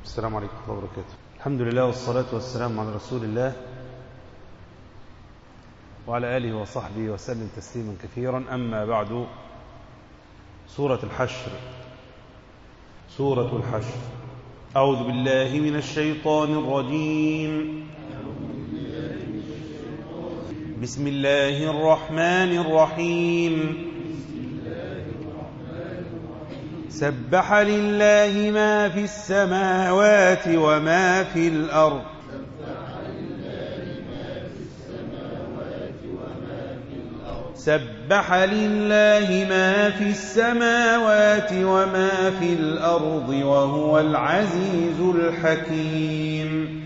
السلام عليكم ورحمة الله وبركاته الحمد لله والصلاة والسلام على رسول الله وعلى آله وصحبه وسلم تسليما كثيرا أما بعد سورة الحشر سورة الحشر أعوذ بالله من الشيطان الرجيم بسم الله الرحمن الرحيم سبح لله ما في السماوات وما في الأرض سبح لله ما في السماوات وما في الأرض وهو العزيز الحكيم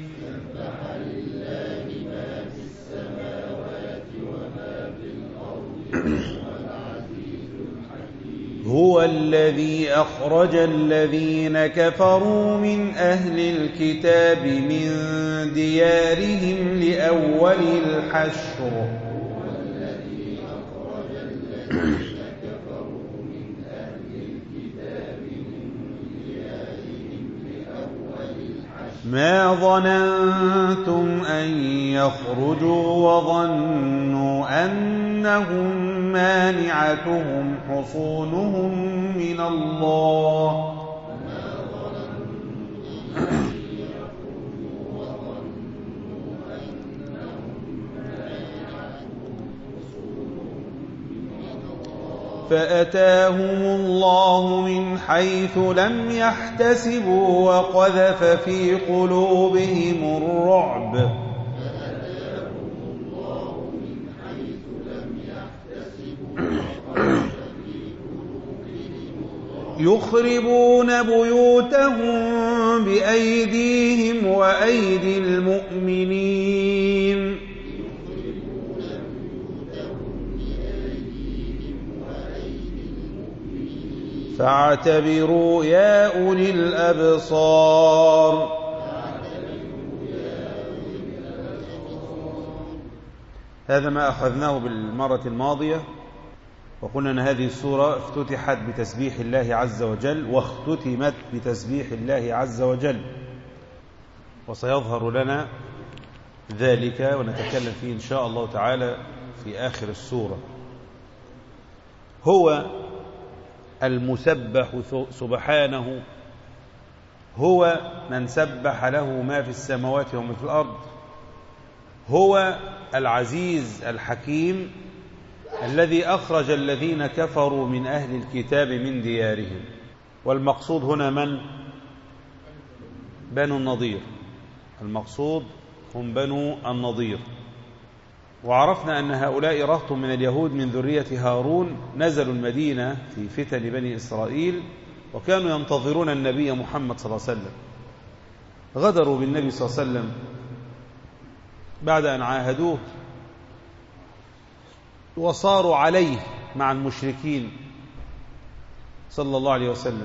هو الذي أخرج الذين كفروا من أهل الكتاب من ديارهم لأول الحشر ما ظننتم أن يخرجوا وظنوا أنهم مانعتهم حصونهم من الله فأتاهم الله من حيث لم يحتسبوا وقذف في قلوبهم الرعب يخربون بيوتهم بأيديهم وأيدي المؤمنين فاعتبروا يا أولي الأبصار هذا ما أخذناه بالمرة الماضية وقلنا أن هذه السورة افتتحت بتسبيح الله عز وجل واختتمت بتسبيح الله عز وجل وسيظهر لنا ذلك ونتكلم فيه إن شاء الله تعالى في آخر السورة هو المسبح سبحانه هو من سبح له ما في السماوات وما في الأرض هو العزيز الحكيم الذي أخرج الذين كفروا من أهل الكتاب من ديارهم والمقصود هنا من بنو النضير المقصود هم بنو النضير وعرفنا أن هؤلاء رهط من اليهود من ذرية هارون نزلوا المدينة في فتن بني إسرائيل وكانوا ينتظرون النبي محمد صلى الله عليه وسلم غدروا بالنبي صلى الله عليه وسلم بعد أن عاهدوه وصاروا عليه مع المشركين صلى الله عليه وسلم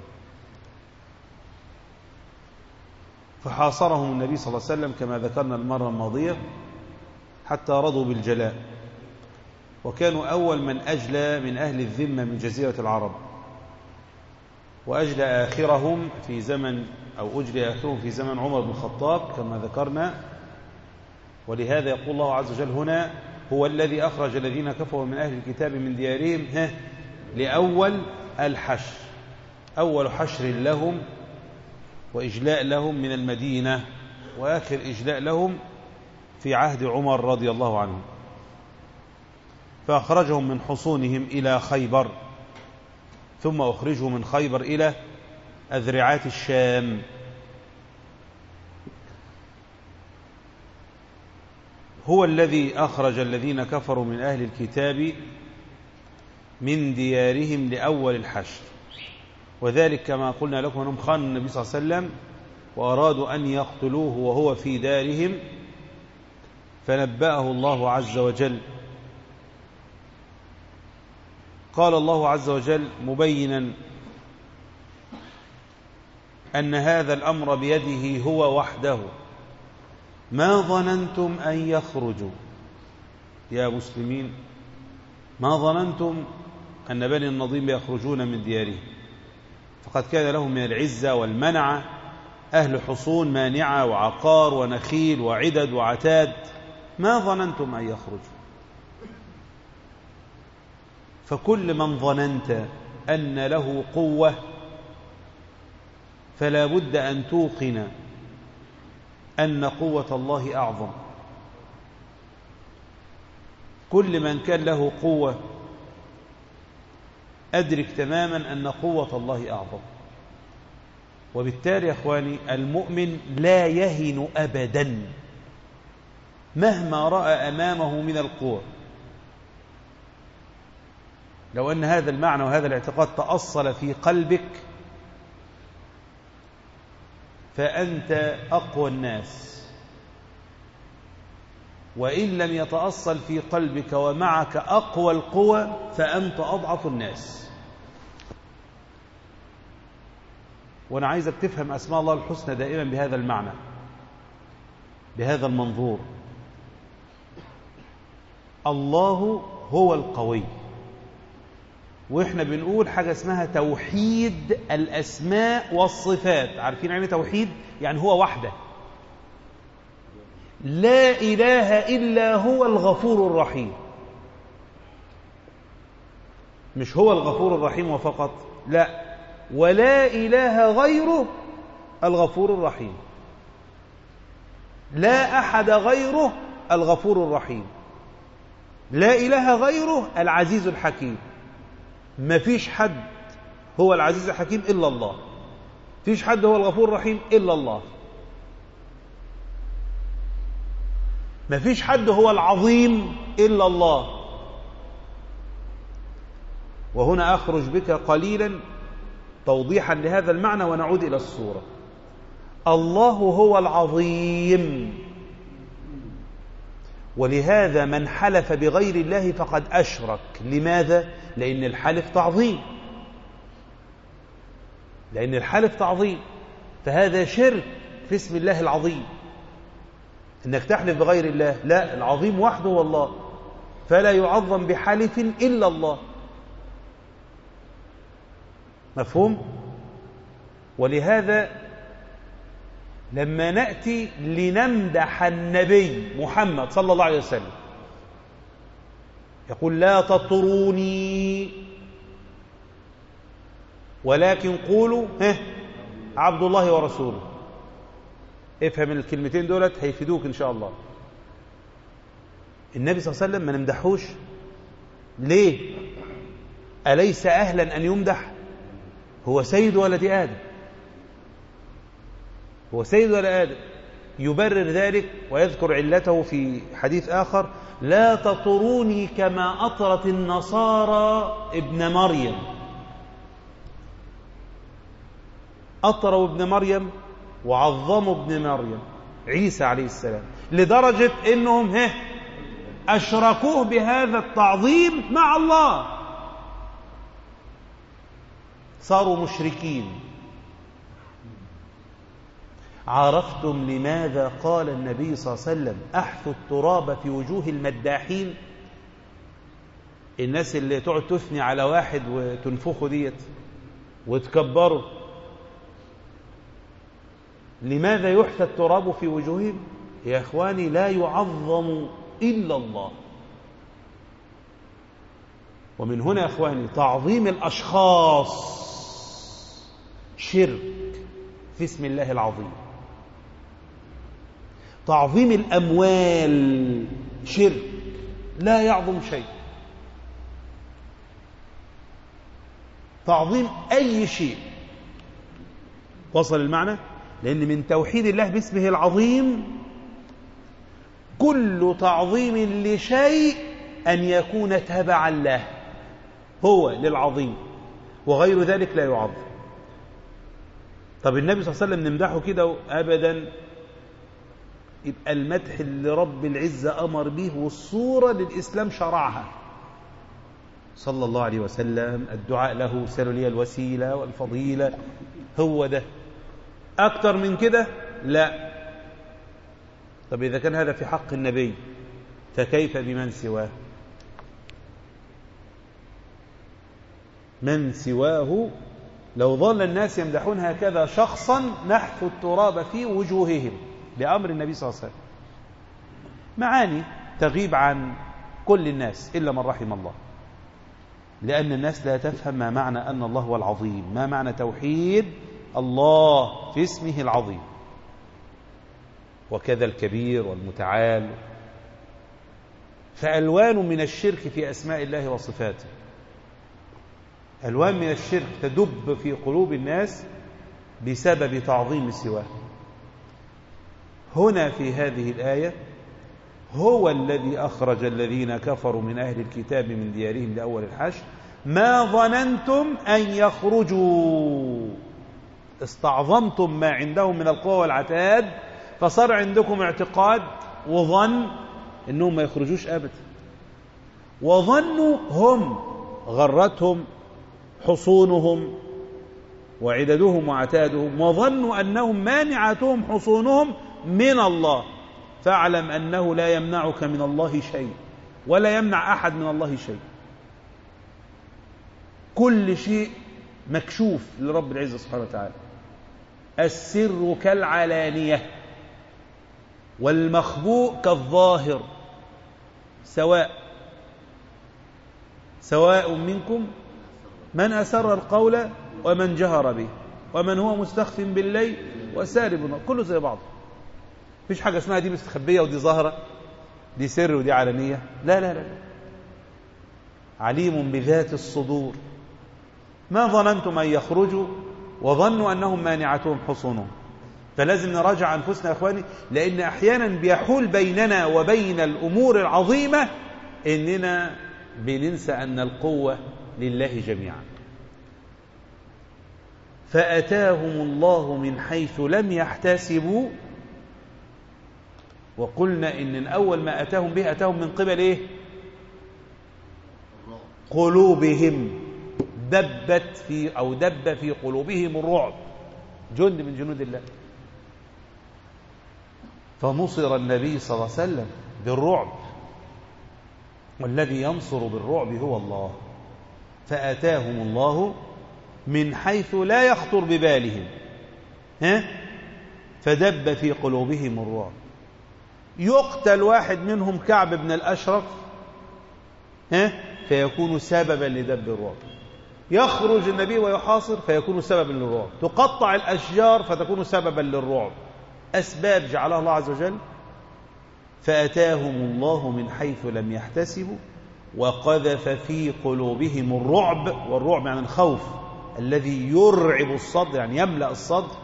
فحاصرهم النبي صلى الله عليه وسلم كما ذكرنا المرة الماضية حتى رضوا بالجلاء وكانوا أول من أجلى من أهل الذمة من جزيرة العرب وأجلى آخرهم في زمن أو أجلى آخرهم في زمن عمر بن الخطاب كما ذكرنا ولهذا يقول الله عز وجل هنا هو الذي أخرج الذين كفروا من أهل الكتاب من ديارهم ها لأول الحشر أول حشر لهم وإجلاء لهم من المدينة وآخر إجلاء لهم في عهد عمر رضي الله عنه فأخرجهم من حصونهم إلى خيبر ثم أخرجوا من خيبر إلى أذرعات الشام هو الذي أخرج الذين كفروا من أهل الكتاب من ديارهم لأول الحشر وذلك كما قلنا لكم أنهم خانوا النبي صلى الله عليه وسلم وأرادوا أن يقتلوه وهو في دارهم فنبأه الله عز وجل قال الله عز وجل مبينا أن هذا الأمر بيده هو وحده ما ظننتم أن يخرجوا يا مسلمين ما ظننتم أن بني النضيم يخرجون من ديارهم فقد كان لهم من العزة والمنعة أهل حصون مانعة وعقار ونخيل وعدد وعتاد ما ظننتم أن يخرجوا فكل من ظننت أن له قوة فلا بد أن توقن أن قوة الله أعظم كل من كان له قوة أدرك تماما أن قوة الله أعظم وبالتالي يا أخواني المؤمن لا يهن أبدا مهما رأى أمامه من القوة لو أن هذا المعنى وهذا الاعتقاد تأصل في قلبك فأنت أقوى الناس وإن لم يتأصل في قلبك ومعك أقوى القوى فأنت أضعف الناس وأنا عايزك تفهم أسماء الله الحسنى دائما بهذا المعنى بهذا المنظور الله هو القوي واحنا بنقول حاجة اسمها توحيد الأسماء والصفات عارفين يعني توحيد يعني هو وحده لا إله إلا هو الغفور الرحيم مش هو الغفور الرحيم وفقط لا ولا إله غيره الغفور الرحيم لا أحد غيره الغفور الرحيم لا إله غيره العزيز الحكيم ما فيش حد هو العزيز الحكيم إلا الله فيش حد هو الغفور الرحيم إلا الله ما فيش حد هو العظيم إلا الله وهنا أخرج بك قليلا توضيحا لهذا المعنى ونعود إلى الصورة الله هو العظيم ولهذا من حلف بغير الله فقد أشرك لماذا؟ لأن الحلف تعظيم لأن الحلف تعظيم فهذا شرك في اسم الله العظيم انك تحلف بغير الله لا العظيم وحده هو الله فلا يعظم بحلف إلا الله مفهوم ولهذا لما نأتي لنمدح النبي محمد صلى الله عليه وسلم يقول لا تطروني ولكن قولوا ها عبد الله ورسوله افهم الكلمتين دولت هيفيدوك ان شاء الله النبي صلى الله عليه وسلم ما نمدحوش ليه أليس أهلا أن يمدح هو سيد ولد آدم هو سيد ولد آدم يبرر ذلك ويذكر علته في حديث آخر لا تطروني كما أطرت النصارى ابن مريم أطروا ابن مريم وعظموا ابن مريم عيسى عليه السلام لدرجة أنهم هه أشركوه بهذا التعظيم مع الله صاروا مشركين عرفتم لماذا قال النبي صلى الله عليه وسلم احثوا التراب في وجوه المداحين الناس اللي تقعد تثني على واحد وتنفخه ديت وتكبره لماذا يحثى التراب في وجوههم يا اخواني لا يعظم الا الله ومن هنا يا اخواني تعظيم الاشخاص شرك في اسم الله العظيم تعظيم الأموال شرك لا يعظم شيء تعظيم أي شيء وصل المعنى لأن من توحيد الله باسمه العظيم كل تعظيم لشيء أن يكون تبعا له هو للعظيم وغير ذلك لا يعظم طب النبي صلى الله عليه وسلم نمدحه كده أبدا يبقى المدح اللي رب العزة أمر به والصورة للإسلام شرعها صلى الله عليه وسلم الدعاء له سألوا لي الوسيلة والفضيلة هو ده أكتر من كده لا طب إذا كان هذا في حق النبي فكيف بمن سواه من سواه لو ظل الناس يمدحون هكذا شخصا نحث التراب في وجوههم بأمر النبي صلى الله عليه وسلم معاني تغيب عن كل الناس إلا من رحم الله لأن الناس لا تفهم ما معنى أن الله هو العظيم ما معنى توحيد الله في اسمه العظيم وكذا الكبير والمتعال فألوان من الشرك في أسماء الله وصفاته ألوان من الشرك تدب في قلوب الناس بسبب تعظيم سواه هنا في هذه الآية هو الذي أخرج الذين كفروا من أهل الكتاب من ديارهم لأول الحشر ما ظننتم أن يخرجوا استعظمتم ما عندهم من القوة والعتاد فصار عندكم اعتقاد وظن انهم ما يخرجوش ابدا وظنوا هم غرتهم حصونهم وعددهم وعتادهم وظنوا انهم مانعتهم حصونهم من الله فاعلم انه لا يمنعك من الله شيء ولا يمنع احد من الله شيء كل شيء مكشوف لرب العزه سبحانه وتعالى السر كالعلانيه والمخبوء كالظاهر سواء سواء منكم من أسر القول ومن جهر به ومن هو مستخف بالليل وسارب كله زي بعض مفيش حاجة اسمها دي مستخبية ودي ظاهرة دي سر ودي علنية لا لا لا عليم بذات الصدور ما ظننتم أن يخرجوا وظنوا أنهم مانعتهم حصونهم فلازم نراجع أنفسنا يا أخواني لأن أحيانا بيحول بيننا وبين الأمور العظيمة إننا بننسى أن القوة لله جميعا فأتاهم الله من حيث لم يحتسبوا وقلنا إن أول ما أتاهم به أتاهم من قبل إيه قلوبهم دبت في أو دب في قلوبهم الرعب جند من جنود الله فنصر النبي صلى الله عليه وسلم بالرعب والذي ينصر بالرعب هو الله فآتاهم الله من حيث لا يخطر ببالهم ها فدب في قلوبهم الرعب يقتل واحد منهم كعب بن الأشرف ها فيكون سببا لدب الرعب يخرج النبي ويحاصر فيكون سببا للرعب تقطع الأشجار فتكون سببا للرعب أسباب جعلها الله عز وجل فأتاهم الله من حيث لم يحتسبوا وقذف في قلوبهم الرعب والرعب يعني الخوف الذي يرعب الصدر يعني يملأ الصدر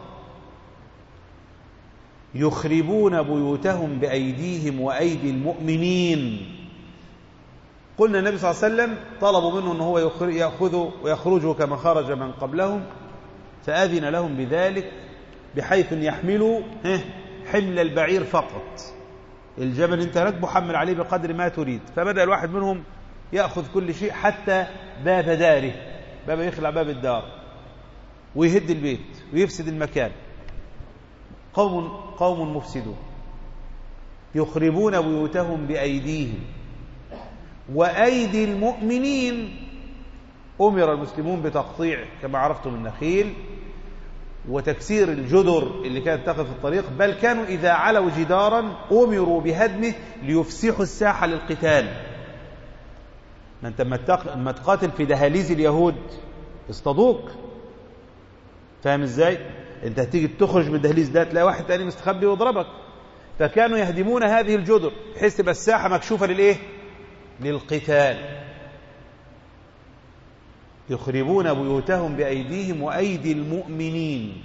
يخربون بيوتهم بأيديهم وأيدي المؤمنين قلنا النبي صلى الله عليه وسلم طلبوا منه أنه هو يأخذوا ويخرجوا كما خرج من قبلهم فأذن لهم بذلك بحيث يحملوا حمل البعير فقط الجبل انت راكبه حمل عليه بقدر ما تريد فبدأ الواحد منهم يأخذ كل شيء حتى باب داره باب يخلع باب الدار ويهد البيت ويفسد المكان قوم قوم مفسدون يخربون بيوتهم بأيديهم وأيدي المؤمنين أمر المسلمون بتقطيع كما عرفتم النخيل وتكسير الجدر اللي كانت تقف في الطريق بل كانوا إذا علوا جدارا أمروا بهدمه ليفسحوا الساحة للقتال ما أنت لما تقاتل في دهاليز اليهود اصطادوك فاهم ازاي انت هتيجي تخرج من الدهليز ده تلاقي واحد تاني مستخبي ويضربك فكانوا يهدمون هذه الجدر بحيث تبقى الساحه مكشوفه للايه للقتال يخربون بيوتهم بأيديهم وأيدي المؤمنين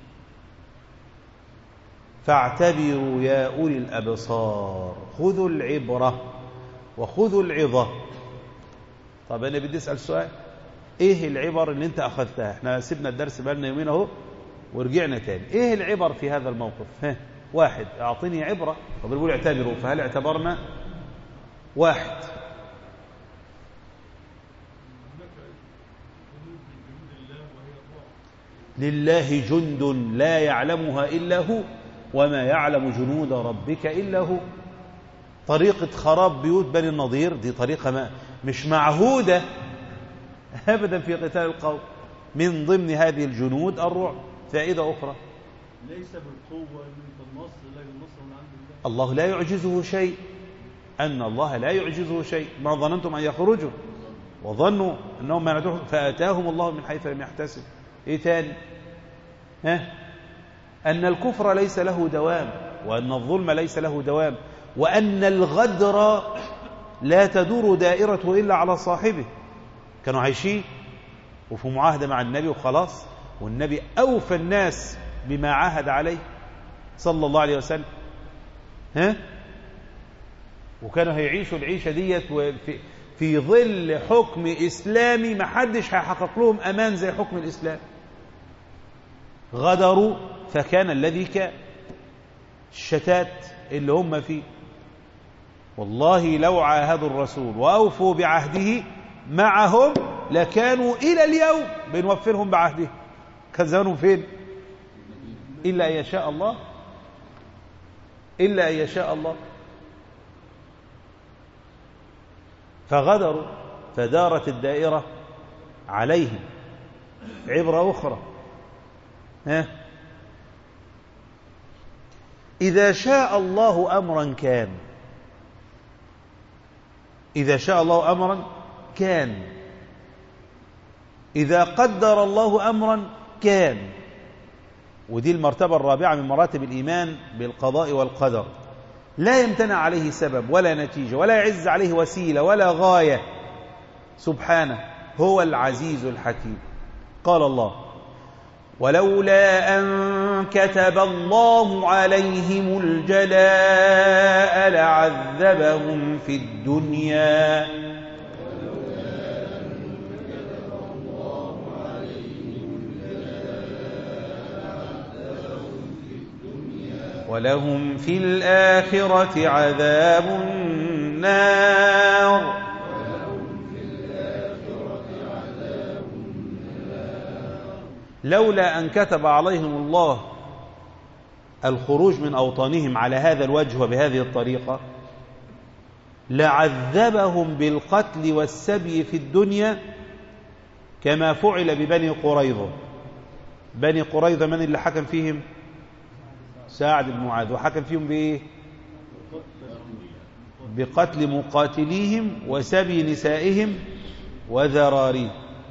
فاعتبروا يا أولي الأبصار خذوا العبرة وخذوا العظة طب أنا بدي أسأل سؤال إيه العبر اللي أنت أخذتها إحنا سيبنا الدرس بقالنا يومين أهو ورجعنا تاني إيه العبر في هذا الموقف ها واحد أعطيني عبرة طب بيقول اعتبروا فهل اعتبرنا واحد لله جند لا يعلمها إلا هو وما يعلم جنود ربك إلا هو طريقة خراب بيوت بني النضير دي طريقة ما مش معهودة أبدا في قتال القوم من ضمن هذه الجنود الرعب فائدة أخرى ليس بالقوة من النصر لا النصر من عند الله الله لا يعجزه شيء أن الله لا يعجزه شيء ما ظننتم أن يخرجوا وظنوا أنهم منعتهم فأتاهم الله من حيث لم يحتسب إيه ثاني ها أن الكفر ليس له دوام وأن الظلم ليس له دوام وأن الغدر لا تدور دائرته إلا على صاحبه كانوا عايشين وفي معاهدة مع النبي وخلاص والنبي أوفى الناس بما عاهد عليه صلى الله عليه وسلم ها وكانوا هيعيشوا العيشة ديت في, في ظل حكم إسلامي ما حدش هيحقق لهم أمان زي حكم الإسلام غدروا فكان الذي كان الشتات اللي هم فيه والله لو عاهدوا الرسول وأوفوا بعهده معهم لكانوا إلى اليوم بنوفرهم بعهده كان زمانهم فين إلا أن يشاء الله إلا أن يشاء الله فغدروا فدارت الدائرة عليهم عبرة أخرى ها إذا شاء الله أمرا كان إذا شاء الله أمرا كان إذا قدر الله أمرا كان ودي المرتبة الرابعة من مراتب الإيمان بالقضاء والقدر لا يمتنع عليه سبب ولا نتيجة ولا يعز عليه وسيلة ولا غاية سبحانه هو العزيز الحكيم قال الله ولولا أن كتب الله عليهم الجلاء لعذبهم في الدنيا ولهم في الآخرة عذاب النار لولا أن كتب عليهم الله الخروج من أوطانهم على هذا الوجه وبهذه الطريقة لعذبهم بالقتل والسبي في الدنيا كما فعل ببني قريظة بني قريظة من اللي حكم فيهم سعد بن معاذ وحكم فيهم بإيه بقتل مقاتليهم وسبي نسائهم وذراريهم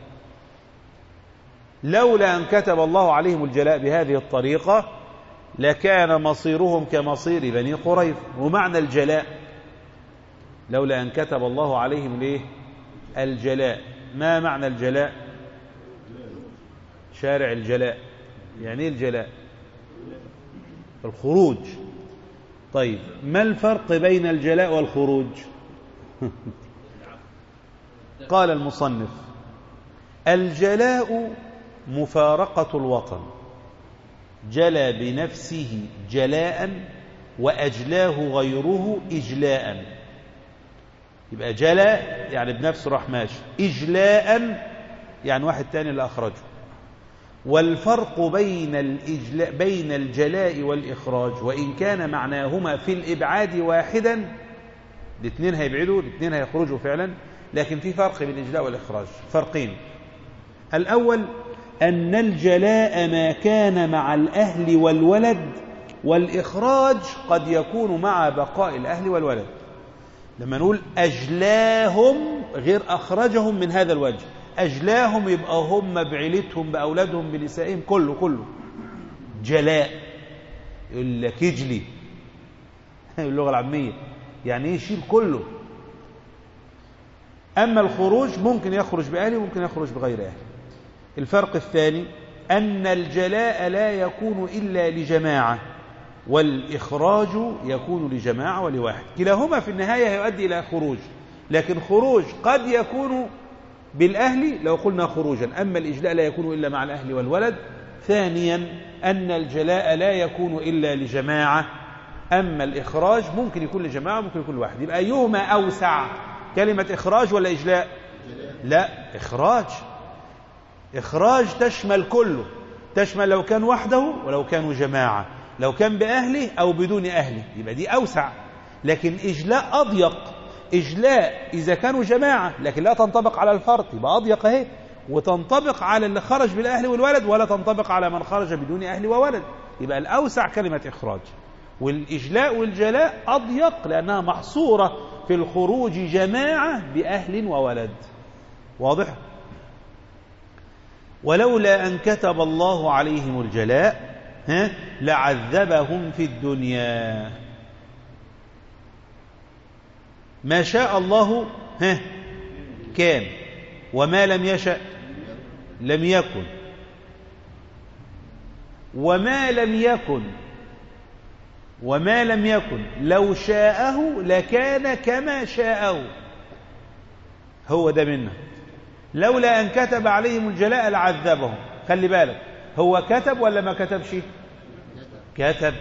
لولا أن كتب الله عليهم الجلاء بهذه الطريقة لكان مصيرهم كمصير بني قريظ ومعنى الجلاء لولا أن كتب الله عليهم ليه الجلاء ما معنى الجلاء شارع الجلاء يعني ايه الجلاء الخروج طيب ما الفرق بين الجلاء والخروج قال المصنف الجلاء مفارقة الوطن جلى بنفسه جلاء وأجلاه غيره إجلاء يبقى جلى يعني بنفسه راح ماشي إجلاء يعني واحد تاني اللي أخرجه والفرق بين الإجلاء بين الجلاء والإخراج وإن كان معناهما في الإبعاد واحدا الاثنين هيبعدوا الاثنين هيخرجوا فعلا لكن في فرق بين الإجلاء والإخراج فرقين الأول أن الجلاء ما كان مع الأهل والولد والإخراج قد يكون مع بقاء الأهل والولد لما نقول أجلاهم غير أخرجهم من هذا الوجه أجلاهم يبقى هم بعيلتهم بأولادهم بنسائهم كله كله جلاء يقول لك اجلي اللغة العامية يعني ايه يشيل كله أما الخروج ممكن يخرج بأهله وممكن يخرج بغير أهله الفرق الثاني أن الجلاء لا يكون إلا لجماعة والإخراج يكون لجماعة ولواحد كلاهما في النهاية يؤدي إلى خروج لكن خروج قد يكون بالأهل لو قلنا خروجا أما الإجلاء لا يكون إلا مع الأهل والولد ثانيا أن الجلاء لا يكون إلا لجماعة أما الإخراج ممكن يكون لجماعة ممكن يكون لواحد يبقى أيهما أوسع كلمة إخراج ولا إجلاء لا إخراج إخراج تشمل كله تشمل لو كان وحده ولو كانوا جماعة لو كان بأهله أو بدون أهله يبقى دي أوسع لكن إجلاء أضيق إجلاء إذا كانوا جماعة لكن لا تنطبق على الفرد يبقى أضيق اهي وتنطبق على اللي خرج بالأهل والولد ولا تنطبق على من خرج بدون أهل وولد يبقى الأوسع كلمة إخراج والإجلاء والجلاء أضيق لأنها محصورة في الخروج جماعة بأهل وولد واضح؟ ولولا أن كتب الله عليهم الجلاء ها لعذبهم في الدنيا ما شاء الله ها كان وما لم يشأ لم يكن وما لم يكن وما لم يكن لو شاءه لكان كما شاءه هو ده منه لولا أن كتب عليهم الجلاء لعذبهم خلي بالك هو كتب ولا ما كتبش كتب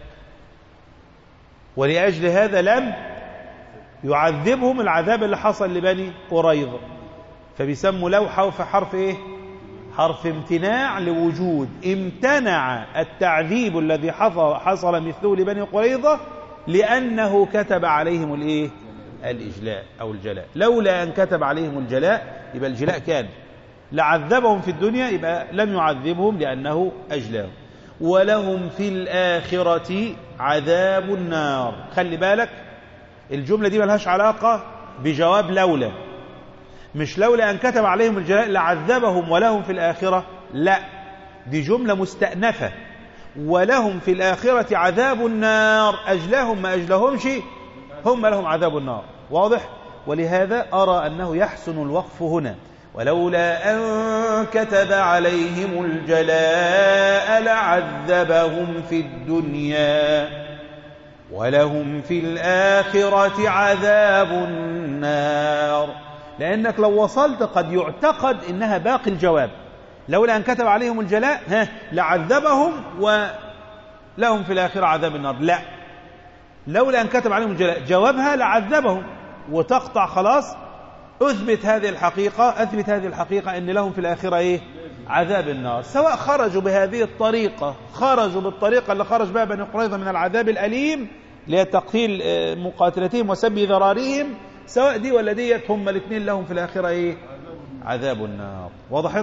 ولأجل هذا لم يعذبهم العذاب اللي حصل لبني قريظة فبيسموا لو حرف حرف ايه حرف امتناع لوجود امتنع التعذيب الذي حصل, حصل مثله لبني قريظة لأنه كتب عليهم الايه الإجلاء أو الجلاء لولا أن كتب عليهم الجلاء يبقى الجلاء كان لعذبهم في الدنيا يبقى لم يعذبهم لأنه أجلاهم ولهم في الآخرة عذاب النار خلي بالك الجملة دي ملهاش علاقة بجواب لولا مش لولا أن كتب عليهم الجلاء لعذبهم ولهم في الآخرة لا دي جملة مستأنفة ولهم في الآخرة عذاب النار أجلهم ما أجلهمش هم لهم عذاب النار واضح ولهذا أرى أنه يحسن الوقف هنا ولولا أن كتب عليهم الجلاء لعذبهم في الدنيا ولهم في الآخرة عذاب النار لأنك لو وصلت قد يعتقد إنها باقي الجواب لولا أن كتب عليهم الجلاء ها لعذبهم ولهم في الآخرة عذاب النار لا لولا أن كتب عليهم الجلاء جوابها لعذبهم وتقطع خلاص أثبت هذه الحقيقة أثبت هذه الحقيقة أن لهم في الآخرة إيه عذاب النار سواء خرجوا بهذه الطريقة خرجوا بالطريقة اللي خرج بها بني قريظة من العذاب الأليم لتقتيل مقاتلتهم وسب ذراريهم سواء دي ولا ديت هم الاثنين لهم في الآخرة إيه عذاب النار وضحت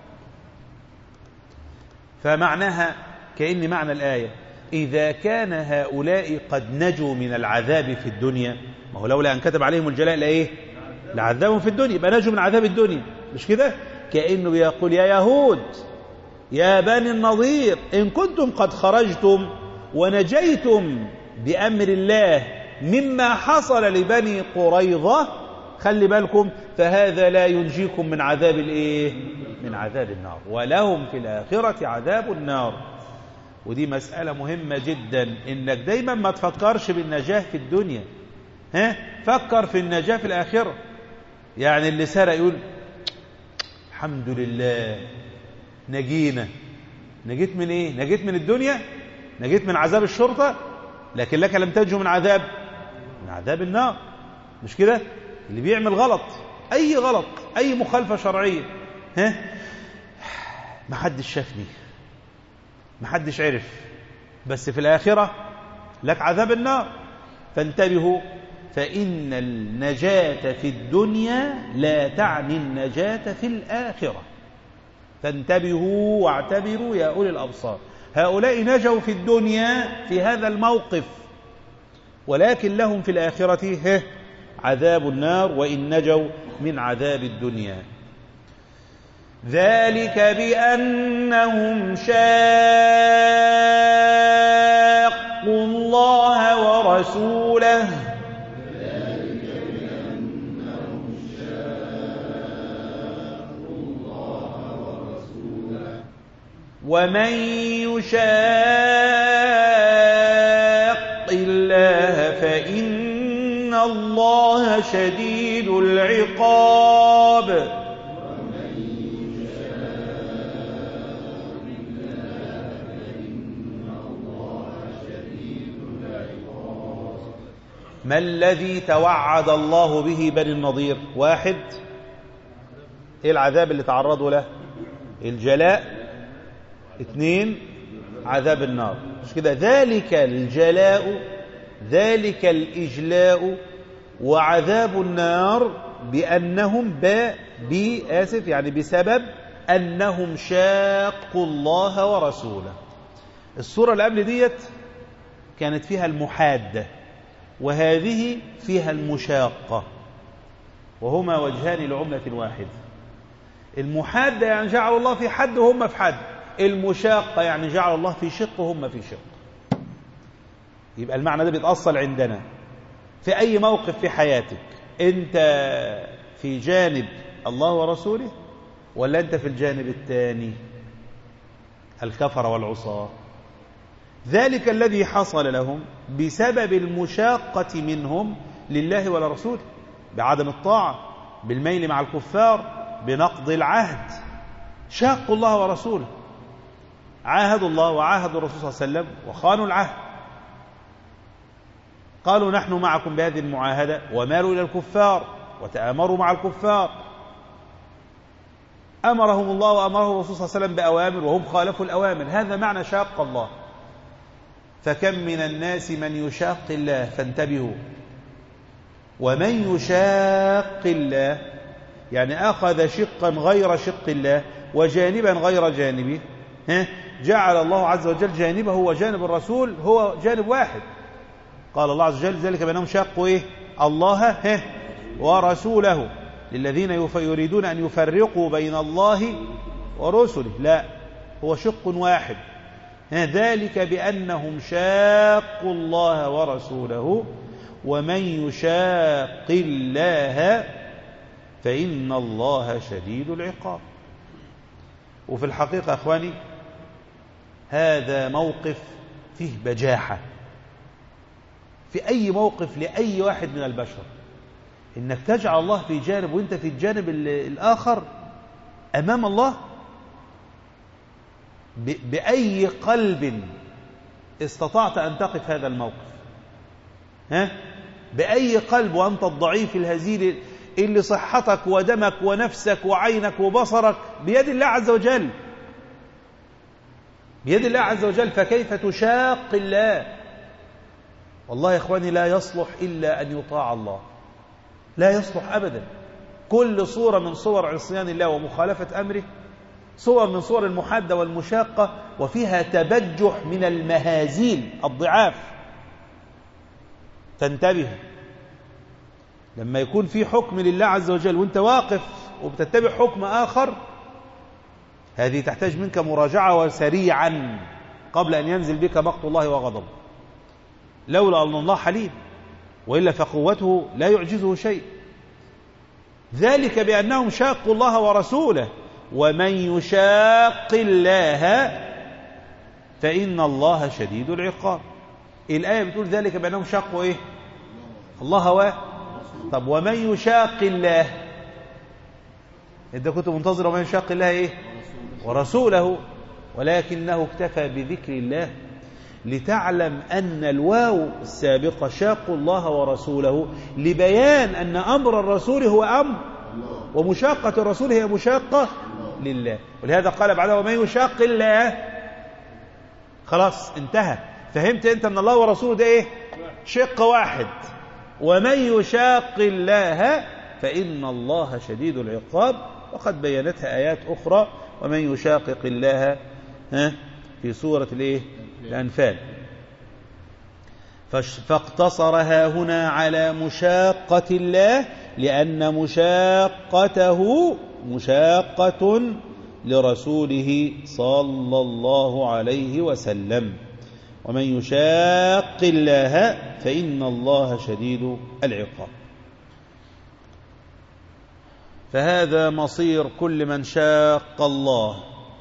فمعناها كأن معنى الآية إذا كان هؤلاء قد نجوا من العذاب في الدنيا ما هو لولا أن كتب عليهم الجلاء لإيه لعذابهم في الدنيا يبقى نجوا من عذاب الدنيا مش كده كأنه بيقول يا يهود يا بني النظير إن كنتم قد خرجتم ونجيتم بأمر الله مما حصل لبني قريظة خلي بالكم فهذا لا ينجيكم من عذاب الايه من عذاب النار ولهم في الآخرة عذاب النار ودي مسألة مهمة جدا انك دايما ما تفكرش بالنجاة في الدنيا ها فكر في النجاة في الآخرة يعني اللي سرق يقول الحمد لله نجينا نجيت من ايه نجيت من الدنيا نجيت من عذاب الشرطة لكن لك لم تنجو من عذاب من عذاب النار مش كده اللي بيعمل غلط اي غلط اي مخالفة شرعية ها ما حدش شافني ما حدش عرف بس في الآخرة لك عذاب النار فانتبهوا فإن النجاة في الدنيا لا تعني النجاة في الآخرة فانتبهوا واعتبروا يا أولي الأبصار هؤلاء نجوا في الدنيا في هذا الموقف ولكن لهم في الآخرة عذاب النار وإن نجوا من عذاب الدنيا ذلك بأنهم شاقوا الله ورسوله ومن يشاق الله فإن الله شديد العقاب ما الذي توعد الله به بني النضير واحد ايه العذاب اللي تعرضوا له الجلاء اثنين عذاب النار مش كده ذلك الجلاء ذلك الإجلاء وعذاب النار بأنهم باء بي آسف يعني بسبب أنهم شاقوا الله ورسوله الصورة اللي قبل ديت كانت فيها المحادة وهذه فيها المشاقة وهما وجهان لعملة واحدة المحادة يعني جعل الله في حد وهم في حد المشاقة يعني جعل الله في شق وهم في شق يبقى المعنى ده بيتأصل عندنا في أي موقف في حياتك أنت في جانب الله ورسوله ولا أنت في الجانب الثاني الكفر والعصاة ذلك الذي حصل لهم بسبب المشاقة منهم لله ولرسوله بعدم الطاعة بالميل مع الكفار بنقض العهد شاقوا الله ورسوله عاهدوا الله وعاهدوا الرسول صلى الله عليه وسلم وخانوا العهد قالوا نحن معكم بهذه المعاهدة ومالوا إلى الكفار وتآمروا مع الكفار أمرهم الله وأمره الرسول صلى الله عليه وسلم بأوامر وهم خالفوا الأوامر هذا معنى شاق الله فكم من الناس من يشاق الله فانتبهوا ومن يشاق الله يعني أخذ شقا غير شق الله وجانبا غير جانبه ها جعل الله عز وجل جانبه وجانب الرسول هو جانب واحد قال الله عز وجل ذلك بأنهم شاقوا إيه الله ها ورسوله للذين يريدون أن يفرقوا بين الله ورسله لا هو شق واحد ذلك بأنهم شاقوا الله ورسوله ومن يشاق الله فإن الله شديد العقاب وفي الحقيقة أخواني هذا موقف فيه بجاحة في أي موقف لأي واحد من البشر إنك تجعل الله في جانب وإنت في الجانب الآخر أمام الله بأي قلب استطعت أن تقف هذا الموقف ها؟ بأي قلب وأنت الضعيف الهزيل اللي صحتك ودمك ونفسك وعينك وبصرك بيد الله عز وجل بيد الله عز وجل فكيف تشاق الله والله يا إخواني لا يصلح إلا أن يطاع الله لا يصلح أبدا كل صورة من صور عصيان الله ومخالفة أمره صور من صور المحادة والمشاقة وفيها تبجح من المهازيل الضعاف فانتبه لما يكون في حكم لله عز وجل وانت واقف وبتتبع حكم آخر هذه تحتاج منك مراجعة وسريعا قبل أن ينزل بك مقت الله وغضبه لولا أن الله حليم وإلا فقوته لا يعجزه شيء ذلك بأنهم شاقوا الله ورسوله ومن يشاق الله فإن الله شديد العقاب الآية بتقول ذلك بأنهم شاقوا إيه الله هواه طب ومن يشاق الله انت كنت منتظر ومن يشاق الله ايه ورسوله ولكنه اكتفى بذكر الله لتعلم أن الواو السابقة شاق الله ورسوله لبيان أن أمر الرسول هو أمر ومشاقة الرسول هي مشاقة لله ولهذا قال بعدها ومن يشاق الله خلاص انتهى فهمت انت ان الله ورسوله ده ايه شق واحد ومن يشاق الله فإن الله شديد العقاب وقد بينتها آيات أخرى ومن يشاقق الله ها في سورة الايه الأنفال فاقتصرها هنا على مشاقة الله لأن مشاقته مشاقة لرسوله صلى الله عليه وسلم ومن يشاق الله فإن الله شديد العقاب فهذا مصير كل من شاق الله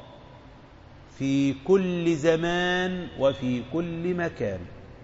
في كل زمان وفي كل مكان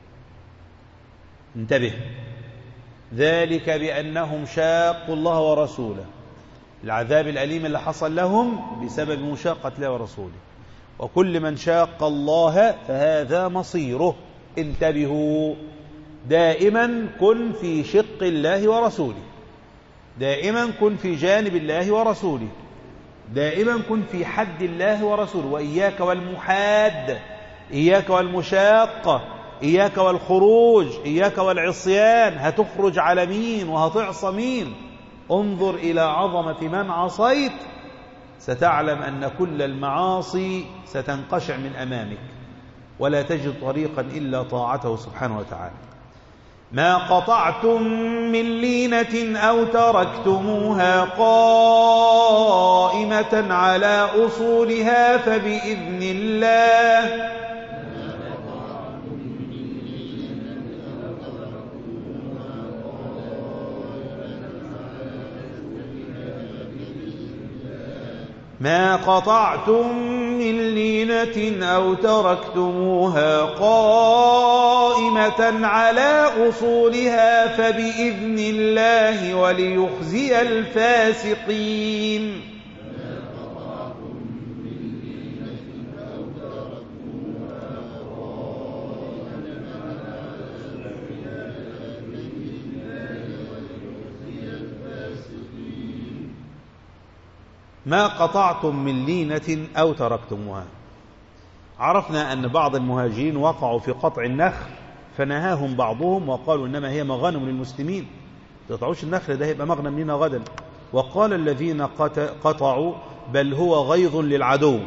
انتبه ذلك بأنهم شاقوا الله ورسوله العذاب الأليم اللي حصل لهم بسبب مشاقة الله ورسوله وكل من شاق الله فهذا مصيره انتبهوا دائما كن في شق الله ورسوله دائما كن في جانب الله ورسوله دائما كن في حد الله ورسوله وإياك والمحاد إياك والمشاقة إياك والخروج إياك والعصيان هتخرج على مين وهتعصى مين انظر إلى عظمة من عصيت ستعلم أن كل المعاصي ستنقشع من أمامك ولا تجد طريقا إلا طاعته سبحانه وتعالى ما قطعتم من لينة أو تركتموها قائمة على أصولها فبإذن الله ما قطعتم من لينة أو تركتموها قائمة على أصولها فبإذن الله وليخزي الفاسقين ما قطعتم من لينة أو تركتموها عرفنا أن بعض المهاجرين وقعوا في قطع النخل فنهاهم بعضهم وقالوا إنما هي مغانم للمسلمين تقطعوش النخل ده هيبقى مغنم لنا غدا وقال الذين قطعوا بل هو غيظ للعدو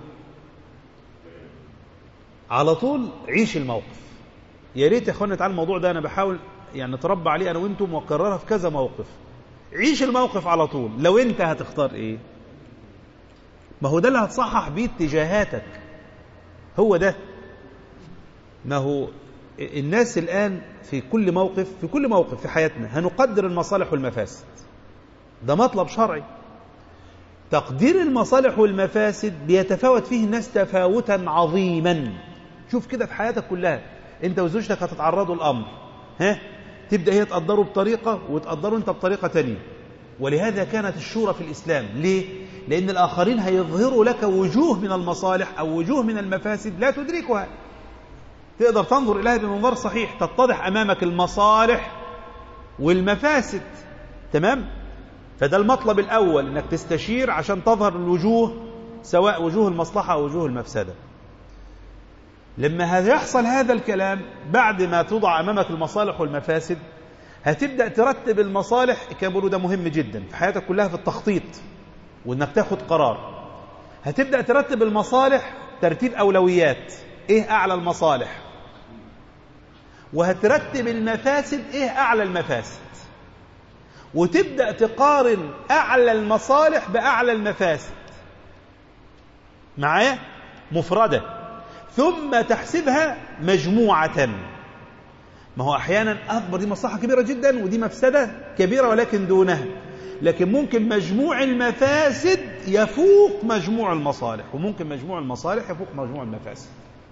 على طول عيش الموقف يا ريت يا اخوانا تعالى الموضوع ده انا بحاول يعني نتربى عليه انا وانتم واكررها في كذا موقف عيش الموقف على طول لو انت هتختار ايه ما هو ده اللي هتصحح بيه اتجاهاتك هو ده ما هو الناس الآن في كل موقف في كل موقف في حياتنا هنقدر المصالح والمفاسد ده مطلب شرعي تقدير المصالح والمفاسد بيتفاوت فيه الناس تفاوتا عظيما شوف كده في حياتك كلها انت وزوجتك هتتعرضوا الامر ها تبدا هي تقدره بطريقه وتقدره انت بطريقه تانية ولهذا كانت الشورى في الاسلام ليه لأن الآخرين هيظهروا لك وجوه من المصالح أو وجوه من المفاسد لا تدركها تقدر تنظر إليها بمنظار صحيح تتضح أمامك المصالح والمفاسد تمام فده المطلب الأول أنك تستشير عشان تظهر الوجوه سواء وجوه المصلحة أو وجوه المفسدة لما يحصل هذا الكلام بعد ما توضع أمامك المصالح والمفاسد هتبدأ ترتب المصالح كان ده مهم جدا في حياتك كلها في التخطيط وانك تاخد قرار هتبدا ترتب المصالح ترتيب اولويات ايه اعلى المصالح وهترتب المفاسد ايه اعلى المفاسد وتبدا تقارن اعلى المصالح باعلى المفاسد معايا مفرده ثم تحسبها مجموعه ما هو احيانا اكبر دي مصلحه كبيره جدا ودي مفسده كبيره ولكن دونها لكن ممكن مجموع المفاسد يفوق مجموع المصالح وممكن مجموع المصالح يفوق مجموع المفاسد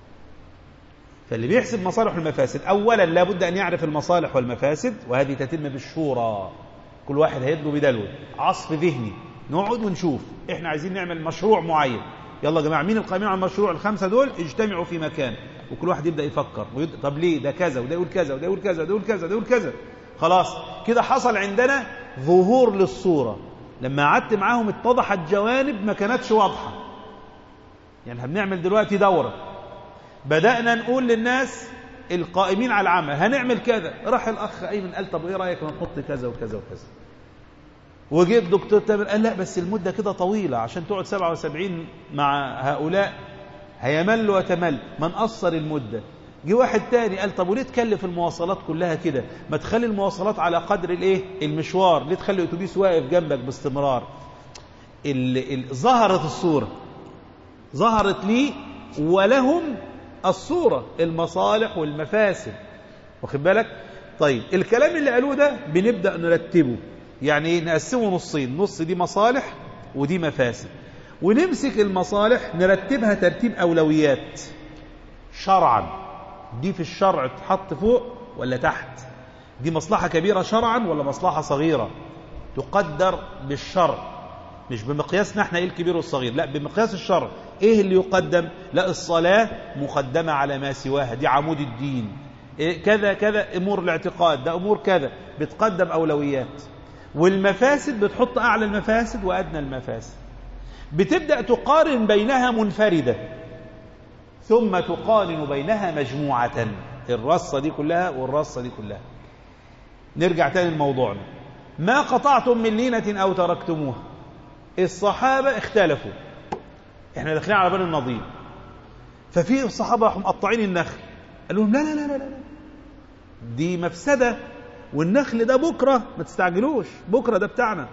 فاللي بيحسب مصالح المفاسد أولا لابد أن يعرف المصالح والمفاسد وهذه تتم بالشورى كل واحد هيدلو بدلوه عصف ذهني نقعد ونشوف احنا عايزين نعمل مشروع معين يلا يا جماعه مين القائمين على المشروع الخمسه دول اجتمعوا في مكان وكل واحد يبدا يفكر ويد... طب ليه ده كذا وده يقول كذا وده يقول كذا وده يقول كذا وده يقول كذا خلاص كده حصل عندنا ظهور للصورة لما قعدت معاهم اتضحت جوانب ما كانتش واضحة يعني بنعمل دلوقتي دورة بدأنا نقول للناس القائمين على العمل هنعمل كذا راح الأخ أيمن قال طب إيه رأيك نحط كذا وكذا وكذا وجيت دكتور تامر قال لا بس المدة كده طويلة عشان تقعد 77 مع هؤلاء هيمل وتمل ما نقصر المدة جه واحد تاني قال طب وليه تكلف المواصلات كلها كده ما تخلي المواصلات على قدر الايه المشوار ليه تخلي الاتوبيس واقف جنبك باستمرار ال... ال... ظهرت الصورة ظهرت لي ولهم الصورة المصالح والمفاسد واخد بالك طيب الكلام اللي قالوه ده بنبدأ نرتبه يعني ايه نقسمه نصين نص دي مصالح ودي مفاسد ونمسك المصالح نرتبها ترتيب أولويات شرعا دي في الشرع تحط فوق ولا تحت دي مصلحة كبيرة شرعا ولا مصلحة صغيرة تقدر بالشرع مش بمقياسنا احنا ايه الكبير والصغير لا بمقياس الشرع ايه اللي يقدم لا الصلاة مقدمة على ما سواها دي عمود الدين إيه كذا كذا امور الاعتقاد ده امور كذا بتقدم اولويات والمفاسد بتحط اعلى المفاسد وادنى المفاسد بتبدأ تقارن بينها منفردة ثم تقارن بينها مجموعة الرصة دي كلها والرصة دي كلها نرجع تاني لموضوعنا ما قطعتم من لينة أو تركتموها الصحابة اختلفوا احنا داخلين على بني النضير ففي الصحابة راحوا مقطعين النخل قال لهم لا لا لا لا لا دي مفسدة والنخل ده بكرة ما تستعجلوش بكرة ده بتاعنا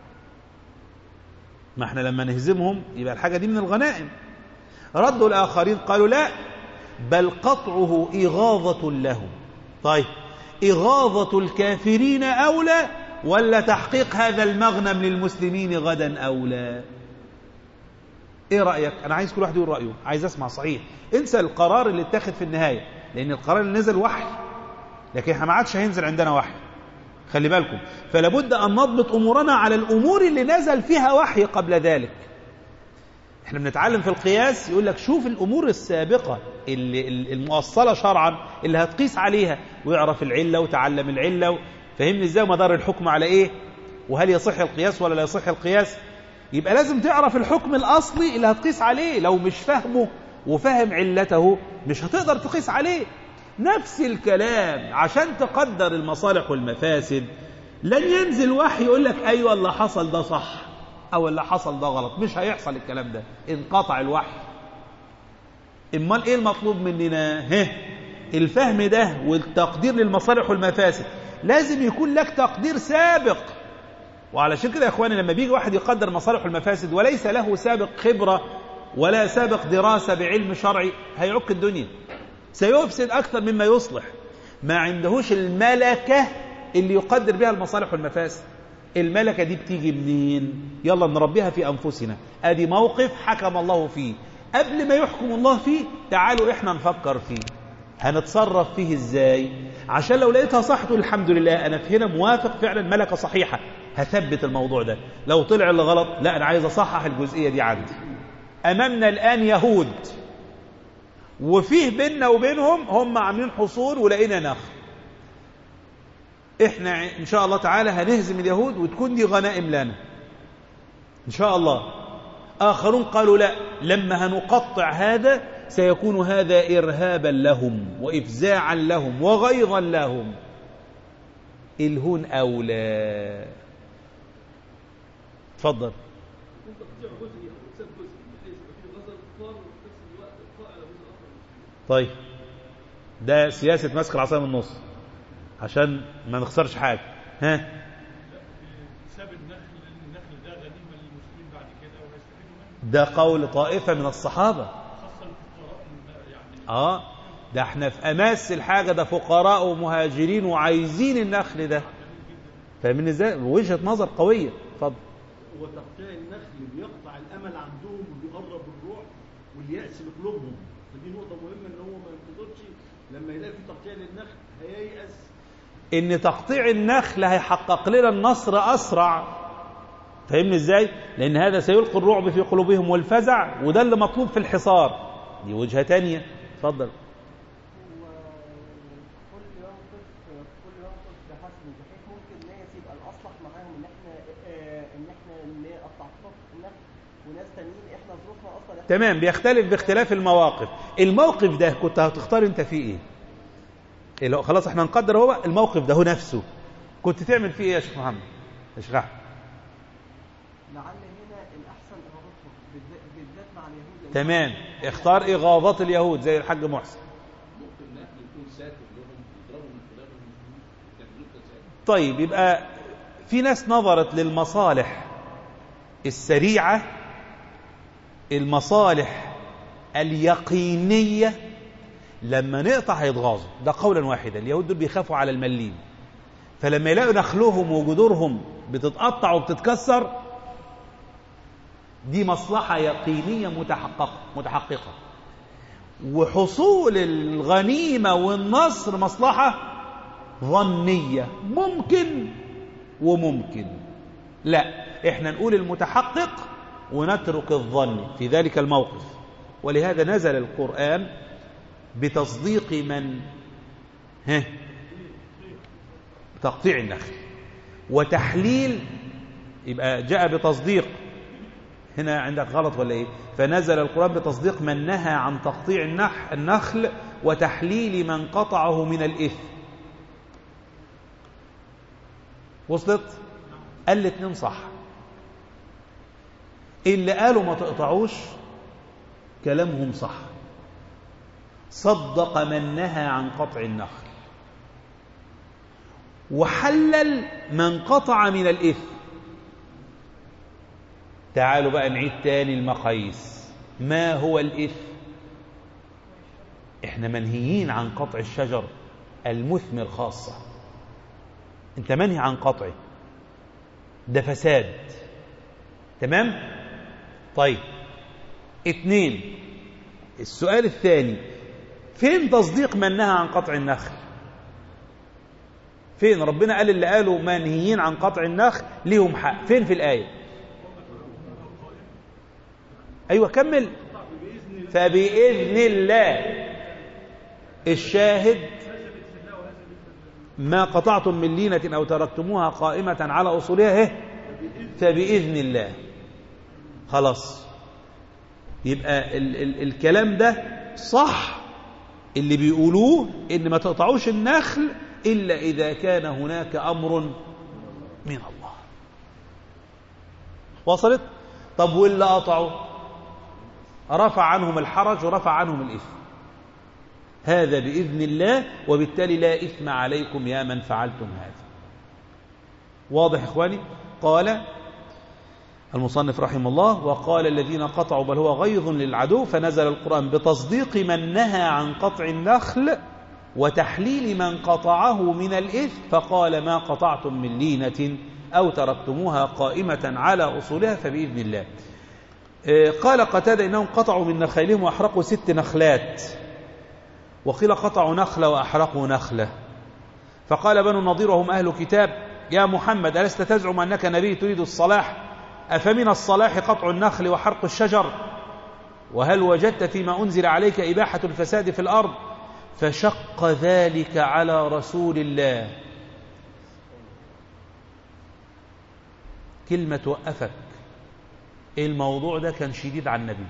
ما احنا لما نهزمهم يبقى الحاجة دي من الغنائم ردوا الآخرين قالوا لا بل قطعه إغاظة لهم طيب إغاظة الكافرين أولى ولا تحقيق هذا المغنم للمسلمين غدا أولى ايه رأيك انا عايز كل واحد يقول رأيه عايز اسمع صحيح انسى القرار اللي اتخذ في النهاية لان القرار اللي نزل وحي لكن احنا ما عادش هينزل عندنا وحي خلي بالكم فلا بد ان نضبط امورنا على الامور اللي نزل فيها وحي قبل ذلك احنا بنتعلم في القياس يقول لك شوف الامور السابقه اللي المؤصله شرعا اللي هتقيس عليها ويعرف العله وتعلم العله فهمني ازاي مدار الحكم على ايه وهل يصح القياس ولا لا يصح القياس يبقى لازم تعرف الحكم الاصلي اللي هتقيس عليه لو مش فاهمه وفاهم علته مش هتقدر تقيس عليه نفس الكلام عشان تقدر المصالح والمفاسد لن ينزل وحي يقول لك ايوه اللي حصل ده صح او اللي حصل ده غلط مش هيحصل الكلام ده انقطع الوحي امال ايه المطلوب مننا ها الفهم ده والتقدير للمصالح والمفاسد لازم يكون لك تقدير سابق وعلشان كده يا اخواني لما بيجي واحد يقدر مصالح والمفاسد وليس له سابق خبره ولا سابق دراسه بعلم شرعي هيعك الدنيا سيفسد اكثر مما يصلح ما عندهوش الملكه اللي يقدر بها المصالح والمفاسد الملكة دي بتيجي منين يلا نربيها في أنفسنا أدي موقف حكم الله فيه قبل ما يحكم الله فيه تعالوا إحنا نفكر فيه هنتصرف فيه إزاي عشان لو لقيتها صح تقول الحمد لله أنا في هنا موافق فعلا ملكة صحيحة هثبت الموضوع ده لو طلع اللي غلط لا أنا عايز أصحح الجزئية دي عندي أمامنا الآن يهود وفيه بيننا وبينهم هم عاملين حصول ولقينا نخل احنا ان شاء الله تعالى هنهزم اليهود وتكون دي غنائم لنا ان شاء الله اخرون قالوا لا لما هنقطع هذا سيكون هذا ارهابا لهم وافزاعا لهم وغيظا لهم الهون اولى تفضل انت تقطيع جزء وتساب جزء بحيث يبقى في غزل كفار وفي نفس الوقت القاء على جزء اخر من المسلمين. طيب ده سياسة مسك العصاية من النص عشان ما نخسرش حاجة ها ساب النخل لان النخل ده غنيمه للمسلمين بعد كده وهيستفيدوا منه ده قول طائفة من الصحابة خاصه الفقراء يعني اه ده احنا في اماس الحاجة ده فقراء ومهاجرين وعايزين النخل ده فاهمين ازاي وجهة نظر قوية اتفضل وتقطيع النخل بيقطع الامل عندهم وبيقرب الروح واليأس لقلوبهم فدي نقطة مهمة ان هو ما ينتظرش لما يلاقي في تقطيع للنخل هييأس ان تقطيع النخل هيحقق لنا النصر اسرع فاهمني ازاي لان هذا سيلقي الرعب في قلوبهم والفزع وده اللي مطلوب في الحصار دي وجهة تانية اتفضل وكل موقف كل موقف بحسب بحيث ممكن ناس يبقى الاصلح معاهم ان احنا آه، ان احنا نقطع خط النخل وناس تانيين احنا ظروفنا اصلا احنا تمام بيختلف باختلاف المواقف الموقف ده كنت هتختار انت فيه ايه إيه لو خلاص احنا نقدر هو الموقف ده هو نفسه كنت تعمل فيه ايه يا شيخ محمد اشرح لعل هنا الاحسن اغاظتهم بالذات بالذات مع اليهود لأن تمام اختار اغاظات اليهود زي الحاج محسن ممكن النخل يكون ساتر لهم يضربوا من خلال المسلمين يعملوا كذلك طيب يبقى في ناس نظرت للمصالح السريعة المصالح اليقينية لما نقطع هيتغاظوا ده قولا واحدا اليهود دول بيخافوا على الملين فلما يلاقوا نخلهم وجذورهم بتتقطع وبتتكسر دي مصلحة يقينية متحققة متحققة وحصول الغنيمة والنصر مصلحة ظنية ممكن وممكن لا احنا نقول المتحقق ونترك الظن في ذلك الموقف ولهذا نزل القرآن بتصديق من ها تقطيع النخل وتحليل يبقى جاء بتصديق هنا عندك غلط ولا ايه فنزل القرآن بتصديق من نهى عن تقطيع النح النخل وتحليل من قطعه من الإثم وصلت قال الاتنين صح اللي قالوا ما تقطعوش كلامهم صح صدق من نهى عن قطع النخل وحلل من قطع من الإثم تعالوا بقى نعيد تاني المقاييس ما هو الإثم احنا منهيين عن قطع الشجر المثمر خاصة انت منهي عن قطعه ده فساد تمام طيب اتنين السؤال الثاني فين تصديق من نهى عن قطع النخل فين ربنا قال اللي قالوا منهيين عن قطع النخل ليهم حق فين في الآية أيوة كمل فبإذن الله الشاهد ما قطعتم من لينة أو تركتموها قائمة على أصولها إيه؟ فبإذن الله خلاص يبقى ال ال الكلام ده صح اللي بيقولوه إن ما تقطعوش النخل إلا إذا كان هناك أمر من الله وصلت طب واللي قطعوا رفع عنهم الحرج ورفع عنهم الإثم هذا بإذن الله وبالتالي لا إثم عليكم يا من فعلتم هذا واضح إخواني قال المصنف رحمه الله وقال الذين قطعوا بل هو غيظ للعدو فنزل القرآن بتصديق من نهى عن قطع النخل وتحليل من قطعه من الإثم فقال ما قطعتم من لينة أو تركتموها قائمة على أصولها فبإذن الله قال قتادة إنهم قطعوا من نخيلهم وأحرقوا ست نخلات وقيل قطعوا نخلة وأحرقوا نخلة فقال بنو النضير وهم أهل كتاب يا محمد ألست تزعم أنك نبي تريد الصلاح أفمن الصلاح قطع النخل وحرق الشجر وهل وجدت فيما أنزل عليك إباحة الفساد في الأرض فشق ذلك على رسول الله كلمة وقفك الموضوع ده كان شديد على النبي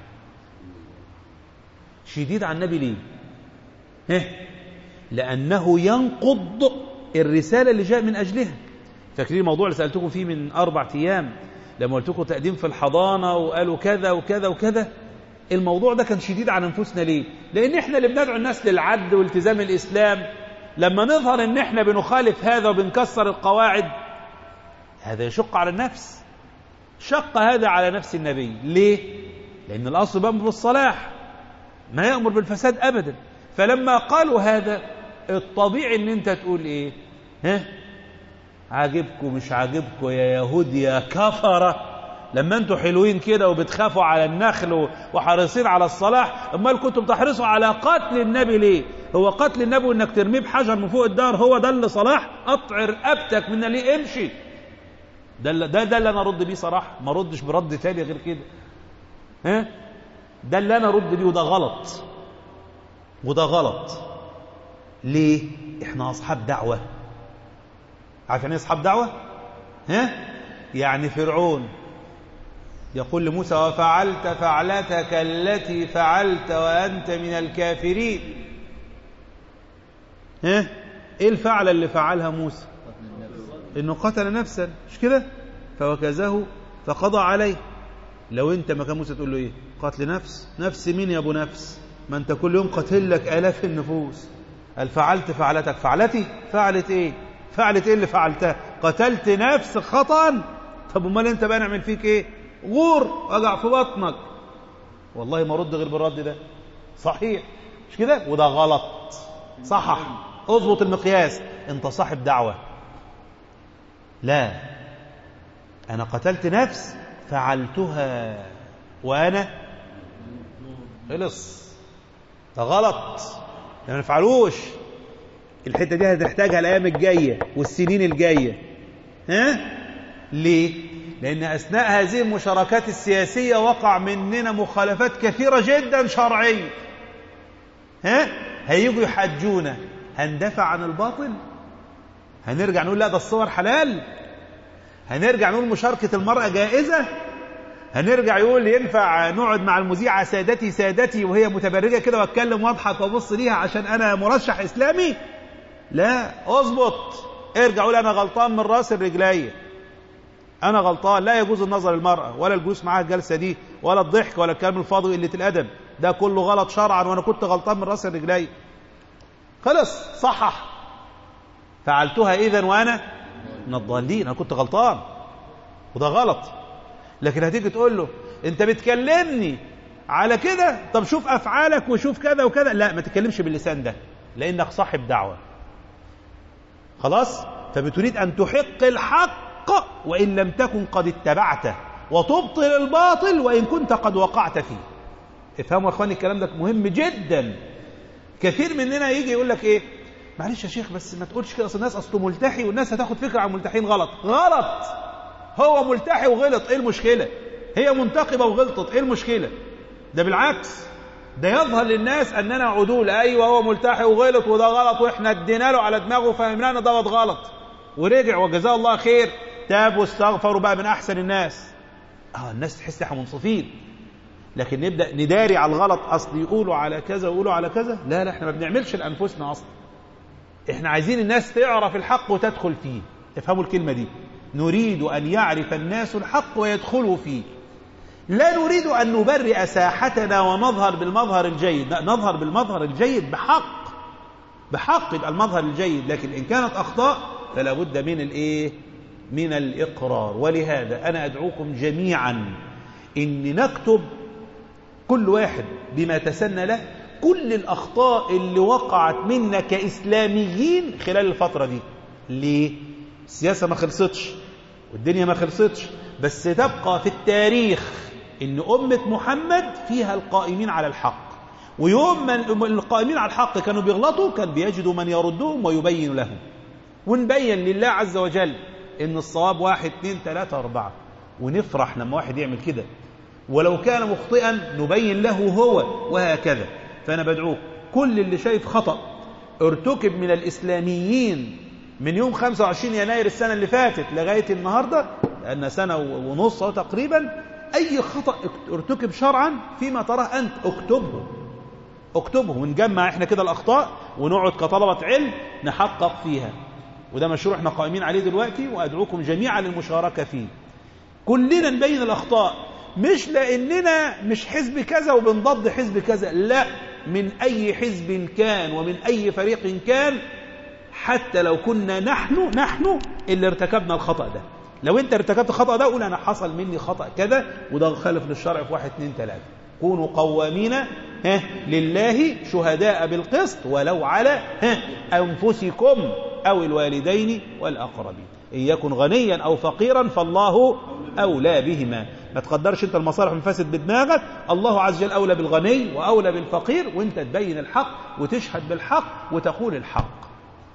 شديد على النبي ليه إيه؟ لأنه ينقض الرسالة اللي جاء من أجلها فاكرين الموضوع اللي سألتكم فيه من أربع أيام لما قلت لكم تقديم في الحضانة وقالوا كذا وكذا وكذا الموضوع ده كان شديد على نفوسنا ليه لأن احنا اللي بندعو الناس للعدل والتزام الإسلام لما نظهر ان احنا بنخالف هذا وبنكسر القواعد هذا يشق على النفس شق هذا على نفس النبي ليه لأن الأصل بأمر بالصلاح ما يأمر بالفساد أبدا فلما قالوا هذا الطبيعي ان انت تقول ايه ها عاجبكم مش عاجبكم يا يهود يا كفرة لما انتوا حلوين كده وبتخافوا على النخل وحريصين على الصلاح امال كنتوا بتحرصوا على قتل النبي ليه هو قتل النبي وانك ترميه بحجر من فوق الدار هو ده اللي صلاح قطع رقبتك من ليه امشي ده اللي ده, ده اللي انا ارد بيه صراحه ما ردش برد تاني غير كده ها ده اللي انا ارد بيه وده غلط وده غلط ليه احنا اصحاب دعوه عارف يعني ايه اصحاب دعوه ها يعني فرعون يقول لموسى وفعلت فعلتك التي فعلت وانت من الكافرين ها ايه الفعل اللي فعلها موسى انه قتل نفسا مش كده فوكزه فقضى عليه لو انت مكان موسى تقول له ايه قتل نفس نفس مين يا ابو نفس ما انت كل يوم قتل لك الاف النفوس هل فعلت فعلتك فعلتي فعلت ايه فعلت ايه اللي فعلتها قتلت نفس خطا طب امال انت بقى نعمل فيك ايه غور وجع في بطنك والله ما رد غير بالرد ده صحيح مش كده وده غلط صحح اضبط المقياس انت صاحب دعوه لا انا قتلت نفس فعلتها وانا خلص ده غلط ما نفعلوش الحته دي هتحتاجها الايام الجايه والسنين الجايه ها ليه لان اثناء هذه المشاركات السياسيه وقع مننا مخالفات كثيره جدا شرعيه ها هيجوا يحجونا هندفع عن الباطل هنرجع نقول لا ده الصور حلال هنرجع نقول مشاركه المراه جائزه هنرجع يقول ينفع نقعد مع المذيعة سادتي سادتي وهي متبرجة كده واتكلم واضحك وابص ليها عشان انا مرشح اسلامي لا اظبط ارجع قول انا غلطان من راس الرجلية انا غلطان لا يجوز النظر للمراه ولا الجلوس معاها الجلسه دي ولا الضحك ولا الكلام الفاضي وقله الادب ده كله غلط شرعا وانا كنت غلطان من راس رجلي خلص صحح فعلتها اذا وانا من الضالين انا كنت غلطان وده غلط لكن هتيجي تقول له انت بتكلمني على كده طب شوف افعالك وشوف كذا وكذا لا ما تتكلمش باللسان ده لانك صاحب دعوه خلاص فبتريد ان تحق الحق وان لم تكن قد اتبعته وتبطل الباطل وان كنت قد وقعت فيه افهموا يا اخواني الكلام ده مهم جدا كثير مننا يجي يقول لك ايه معلش يا شيخ بس ما تقولش كده اصل الناس اصله ملتحي والناس هتاخد فكره عن الملتحين غلط غلط هو ملتحي وغلط ايه المشكله هي منتقبه وغلطت ايه المشكله ده بالعكس ده يظهر للناس اننا عدول ايوه هو ملتحي وغلط وده غلط واحنا ادينا له على دماغه وفهمنا ان دوت غلط ورجع وجزاه الله خير تاب واستغفر وبقى من احسن الناس اه الناس تحس احنا منصفين لكن نبدا نداري على الغلط اصل يقولوا على كذا ويقولوا على كذا لا لا احنا ما بنعملش لانفسنا اصلا احنا عايزين الناس تعرف الحق وتدخل فيه افهموا الكلمه دي نريد ان يعرف الناس الحق ويدخلوا فيه لا نريد ان نبرئ ساحتنا ونظهر بالمظهر الجيد لا نظهر بالمظهر الجيد بحق بحق يبقى المظهر الجيد لكن ان كانت اخطاء فلا بد من الايه من الاقرار ولهذا انا ادعوكم جميعا ان نكتب كل واحد بما تسنى له كل الأخطاء اللي وقعت منا كإسلاميين خلال الفترة دي ليه؟ السياسة ما خلصتش والدنيا ما خلصتش بس تبقى في التاريخ إن أمة محمد فيها القائمين على الحق ويوم ما القائمين على الحق كانوا بيغلطوا كان بيجدوا من يردهم ويبين لهم ونبين لله عز وجل إن الصواب واحد اثنين ثلاثة أربعة ونفرح لما واحد يعمل كده ولو كان مخطئا نبين له هو وهكذا فأنا بدعوك كل اللي شايف خطأ ارتكب من الإسلاميين من يوم 25 يناير السنة اللي فاتت لغاية النهاردة لأن سنة ونص تقريبا أي خطأ ارتكب شرعا فيما تراه أنت اكتبه اكتبه ونجمع احنا كده الأخطاء ونقعد كطلبة علم نحقق فيها وده مشروع احنا قائمين عليه دلوقتي وأدعوكم جميعا للمشاركة فيه كلنا نبين الأخطاء مش لأننا مش حزب كذا وبنضد حزب كذا لا من أي حزب كان ومن أي فريق كان حتى لو كنا نحن نحن اللي ارتكبنا الخطأ ده لو انت ارتكبت الخطأ ده قول انا حصل مني خطأ كذا وده خالف للشرع في واحد اتنين تلاتة كونوا قوامين ها لله شهداء بالقسط ولو على ها أنفسكم أو الوالدين والأقربين إن يكن غنيا أو فقيرا فالله أولى بهما ما تقدرش انت المصالح والمفاسد بدماغك الله عز وجل أولى بالغني وأولى بالفقير وانت تبين الحق وتشهد بالحق وتقول الحق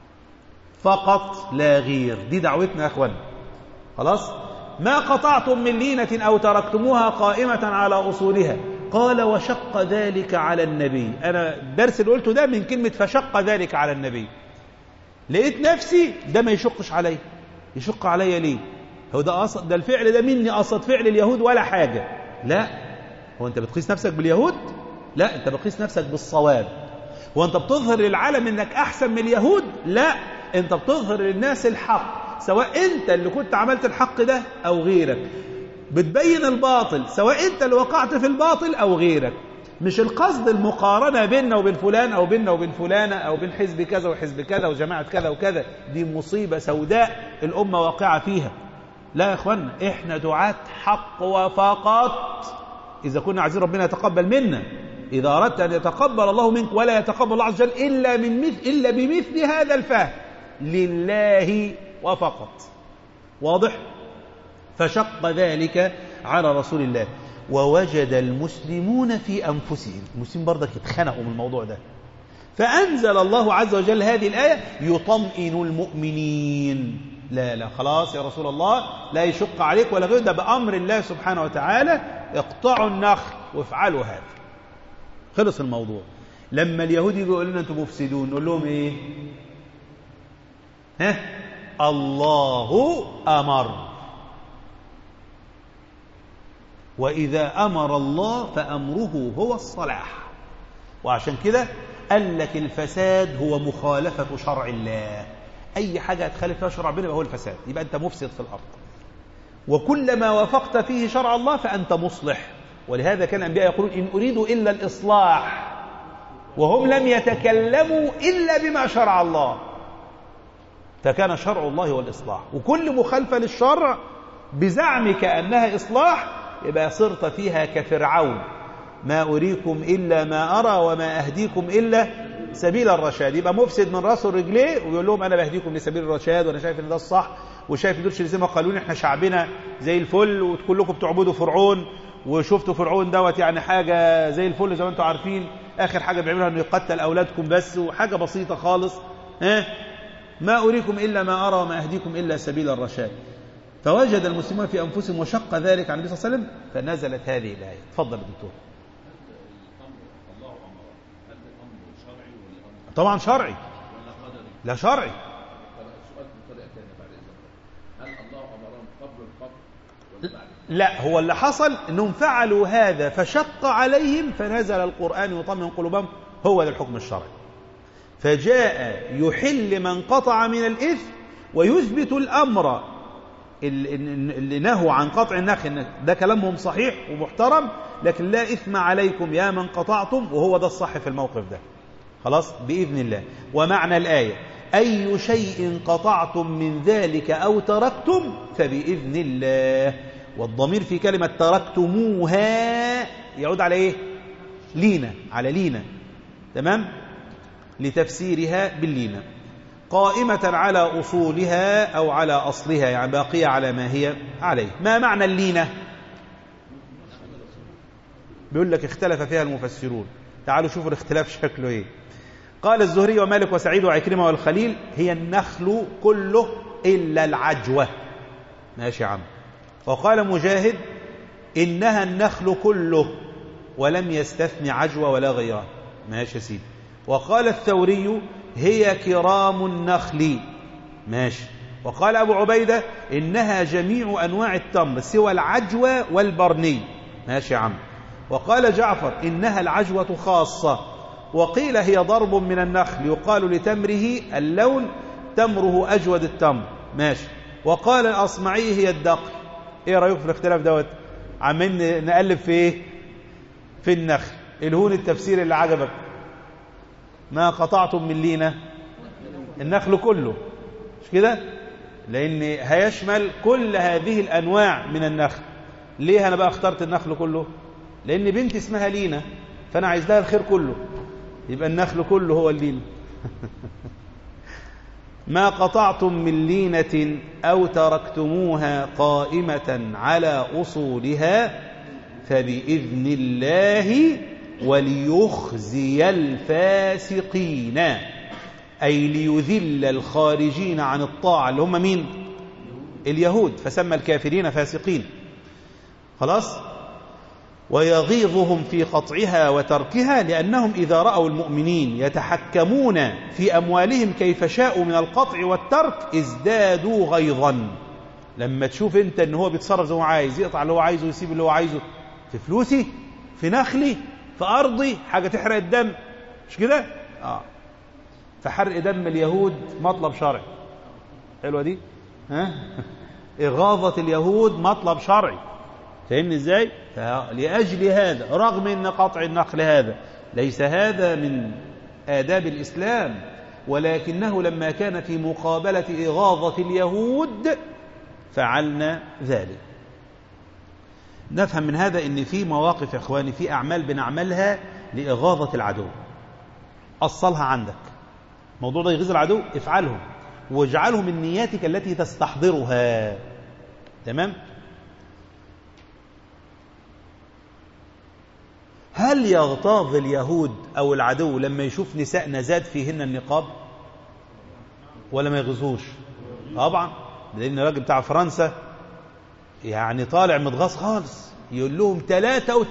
فقط لا غير دي دعوتنا يا اخوان خلاص ما قطعتم من لينة أو تركتموها قائمة على أصولها قال وشق ذلك على النبي أنا الدرس اللي قلته ده من كلمة فشق ذلك على النبي لقيت نفسي ده ما يشقش علي يشق علي ليه هو ده أصد ده الفعل ده مني قصد فعل اليهود ولا حاجة لا هو أنت بتقيس نفسك باليهود لا أنت بتقيس نفسك بالصواب هو أنت بتظهر للعالم أنك أحسن من اليهود لا أنت بتظهر للناس الحق سواء أنت اللي كنت عملت الحق ده أو غيرك بتبين الباطل سواء أنت اللي وقعت في الباطل أو غيرك مش القصد المقارنة بيننا وبين فلان أو بيننا وبين فلانة أو بين حزب كذا وحزب كذا وجماعة كذا وكذا دي مصيبة سوداء الأمة واقعة فيها لا يا إخوانا إحنا دعاة حق وفقط إذا كنا عايزين ربنا يتقبل منا إذا أردت أن يتقبل الله منك ولا يتقبل الله عز وجل إلا, من مثل إلا بمثل هذا الفهم لله وفقط واضح فشق ذلك على رسول الله ووجد المسلمون في أنفسهم المسلمين برضك يتخنقوا من الموضوع ده فأنزل الله عز وجل هذه الآية يطمئن المؤمنين لا لا خلاص يا رسول الله لا يشق عليك ولا غير ده بأمر الله سبحانه وتعالى اقطعوا النخل وافعلوا هذا خلص الموضوع لما اليهود يجوا يقولوا لنا انتم مفسدون نقول لهم ايه ها الله أمر وإذا أمر الله فأمره هو الصلاح وعشان كده قال لك الفساد هو مخالفة شرع الله أي حاجة تخالف فيها شرع ربنا يبقى هو الفساد يبقى أنت مفسد في الأرض وكلما وافقت فيه شرع الله فأنت مصلح ولهذا كان الأنبياء يقولون إن أريد إلا الإصلاح وهم لم يتكلموا إلا بما شرع الله فكان شرع الله هو الإصلاح وكل مخالفة للشرع بزعمك أنها إصلاح يبقى صرت فيها كفرعون ما أريكم إلا ما أرى وما أهديكم إلا سبيل الرشاد يبقى مفسد من راسه رجليه ويقول لهم أنا بهديكم لسبيل الرشاد وأنا شايف إن ده الصح وشايف دول زي ما قالوا لي إحنا شعبنا زي الفل وكلكم بتعبدوا فرعون وشفتوا فرعون دوت يعني حاجة زي الفل زي ما أنتم عارفين آخر حاجة بيعملها إنه يقتل أولادكم بس وحاجة بسيطة خالص ها ما أريكم إلا ما أرى وما أهديكم إلا سبيل الرشاد فوجد المسلمون في أنفسهم وشق ذلك على النبي صلى الله عليه وسلم فنزلت هذه الآية تفضل يا دكتور الله امر هل الامر شرعي ولا امر طبعا شرعي ولا قدري؟ لا شرعي طب السؤال بطريقه ثانيه بعد اذنك هل الله امرهم قبل القبر ولا بعد؟ لا هو اللي حصل انهم فعلوا هذا فشق عليهم فنزل القرآن يطمئن قلوبهم هو ده الحكم الشرعي فجاء يحل من قطع من الإثم ويثبت الأمر اللي اللي نهوا عن قطع النخل إن ده كلامهم صحيح ومحترم لكن لا إثم عليكم يا من قطعتم وهو ده الصح في الموقف ده خلاص بإذن الله ومعنى الآية أي شيء قطعتم من ذلك أو تركتم فبإذن الله والضمير في كلمة تركتموها يعود على إيه لينا على لينا تمام لتفسيرها باللينة قائمة على أصولها أو على أصلها يعني باقية على ما هي عليه ما معنى اللينة بيقول لك اختلف فيها المفسرون تعالوا شوفوا الاختلاف شكله ايه قال الزهري ومالك وسعيد وعكرمة والخليل هي النخل كله إلا العجوة ماشي يا عم وقال مجاهد إنها النخل كله ولم يستثن عجوة ولا غيرها ماشي يا سيدي وقال الثوري هي كرام النخل ماشي وقال أبو عبيدة إنها جميع أنواع التمر سوى العجوة والبرني ماشي يا عم وقال جعفر إنها العجوة خاصة وقيل هي ضرب من النخل يقال لتمره اللون تمره أجود التمر ماشي وقال الأصمعي هي الدقل ايه رأيك في الاختلاف دوت عمالين نقلب في ايه في النخل الهون التفسير اللي عجبك ما قطعتم من لينة النخل كله مش كده لأن هيشمل كل هذه الأنواع من النخل ليه أنا بقى اخترت النخل كله لأن بنتي اسمها لينة فأنا عايز لها الخير كله يبقى النخل كله هو اللينة ما قطعتم من لينة أو تركتموها قائمة على أصولها فبإذن الله وليخزي الفاسقين أي ليذل الخارجين عن الطاعة اللي هم مين اليهود فسمى الكافرين فاسقين خلاص ويغيظهم في قطعها وتركها لأنهم إذا رأوا المؤمنين يتحكمون في أموالهم كيف شاءوا من القطع والترك ازدادوا غيظا لما تشوف انت ان هو بيتصرف زي ما هو عايز يقطع اللي هو عايزه ويسيب اللي هو عايزه في فلوسي في نخلي في أرضي حاجة تحرق الدم مش كده آه. فحرق دم اليهود مطلب شرعي حلوة دي ها إغاظة اليهود مطلب شرعي فاهمني ازاي لأجل هذا رغم ان قطع النخل هذا ليس هذا من آداب الإسلام ولكنه لما كان في مقابلة إغاظة اليهود فعلنا ذلك نفهم من هذا ان في مواقف يا اخواني في اعمال بنعملها لاغاظه العدو اصلها عندك الموضوع ده يغيظ العدو افعله واجعله من نياتك التي تستحضرها تمام هل يغتاظ اليهود او العدو لما يشوف نساء زاد فيهن النقاب ولا ما يغزوش طبعا لان الراجل بتاع فرنسا يعني طالع متغاظ خالص يقول لهم 83%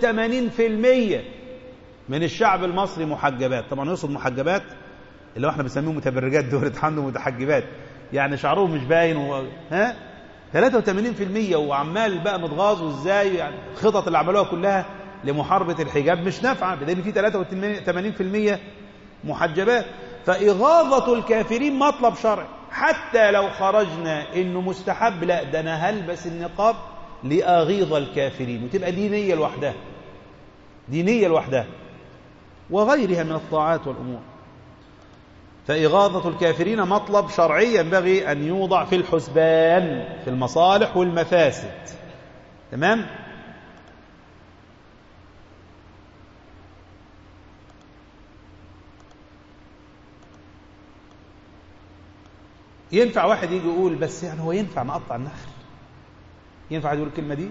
من الشعب المصري محجبات طبعا يقصد محجبات اللي هو احنا بنسميهم متبرجات دول عنده متحجبات يعني شعرهم مش باين و... ها 83% وعمال بقى متغاظ وازاي يعني الخطط اللي عملوها كلها لمحاربة الحجاب مش نافعة لأن في 83% محجبات فإغاظة الكافرين مطلب شرعي حتى لو خرجنا إنه مستحب لا ده أنا هلبس النقاب لأغيظ الكافرين وتبقى دينية لوحدها دينية لوحدها وغيرها من الطاعات والأمور فإغاظة الكافرين مطلب شرعي ينبغي أن يوضع في الحسبان في المصالح والمفاسد تمام ينفع واحد يجي يقول بس يعني هو ينفع نقطع النخل ينفع يقول الكلمة دي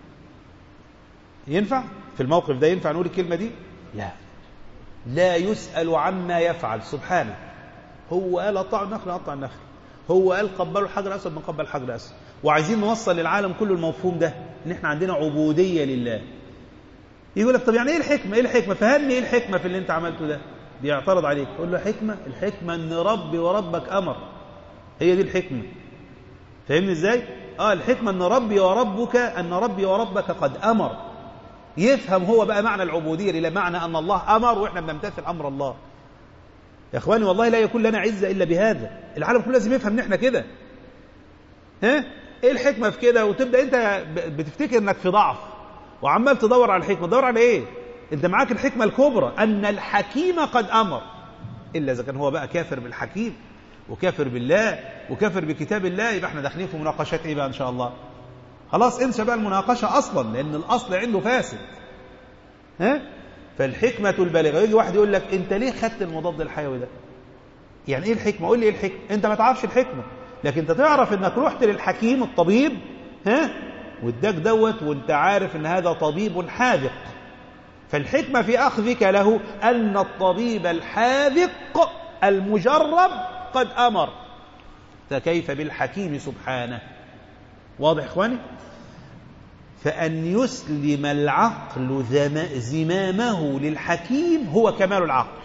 ينفع في الموقف ده ينفع نقول الكلمة دي لا لا يسأل عما يفعل سبحانه هو قال قطعوا النخل نقطع النخل هو قال قبلوا الحجر الأسود بنقبل الحجر الأسود وعايزين نوصل للعالم كله المفهوم ده ان احنا عندنا عبودية لله يقول لك طب يعني ايه الحكمة ايه الحكمة فهمني ايه الحكمة في اللي انت عملته ده بيعترض عليك قول له حكمة الحكمة ان ربي وربك أمر هي دي الحكمة فاهمني ازاي اه الحكمة ان ربي وربك ان ربي وربك قد امر يفهم هو بقى معنى العبودية لله معنى ان الله امر واحنا بنمتثل امر الله يا اخواني والله لا يكون لنا عزة الا بهذا العالم كله لازم يفهم ان احنا كده ها ايه الحكمة في كده وتبدأ انت بتفتكر انك في ضعف وعمال تدور على الحكمة تدور على ايه انت معاك الحكمة الكبرى ان الحكيم قد امر الا اذا كان هو بقى كافر بالحكيم وكافر بالله وكافر بكتاب الله يبقى احنا داخلين في مناقشات ايه بقى ان شاء الله خلاص انسى بقى المناقشه اصلا لان الاصل عنده فاسد ها فالحكمه البالغه يجي واحد يقول لك انت ليه خدت المضاد الحيوي ده يعني ايه الحكمه قول لي ايه الحكمه انت ما تعرفش الحكمه لكن انت تعرف انك رحت للحكيم الطبيب ها واداك دوت وانت عارف ان هذا طبيب حاذق فالحكمه في اخذك له ان الطبيب الحاذق المجرب قد أمر فكيف بالحكيم سبحانه واضح إخواني فأن يسلم العقل زمامه للحكيم هو كمال العقل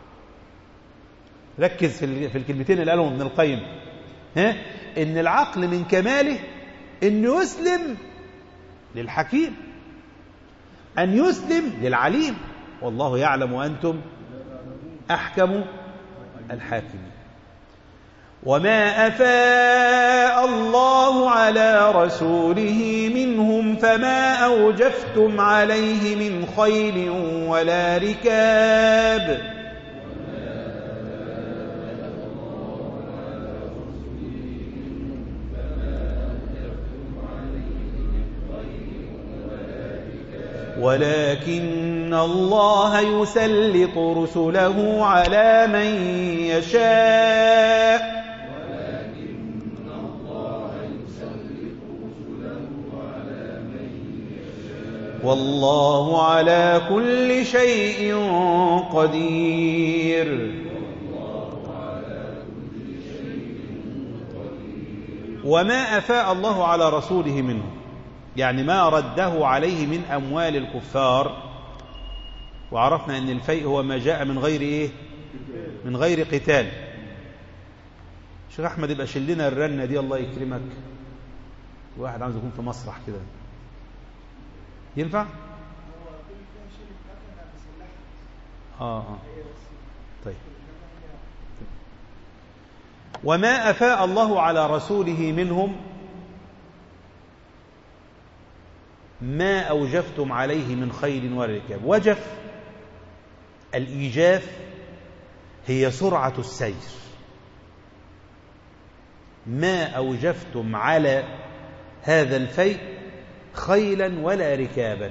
ركز في الكلمتين اللي قالهم ابن القيم ها ان العقل من كماله ان يسلم للحكيم ان يسلم للعليم والله يعلم وانتم احكم الحاكمين وما أفاء الله على رسوله منهم فما أوجفتم عليه من خيل ولا ركاب ولكن الله يسلط رسله على من يشاء والله على كل شيء قدير وما أفاء الله على رسوله منه يعني ما رده عليه من أموال الكفار وعرفنا أن الفيء هو ما جاء من غير إيه من غير قتال شيخ أحمد يبقى شلنا الرنة دي الله يكرمك واحد عاوز يكون في مسرح كده ينفع آه آه طيب وما أفاء الله على رسوله منهم ما أوجفتم عليه من خيل وركاب وجف الإيجاف هي سرعة السير ما أوجفتم على هذا الفيء خيلا ولا ركابا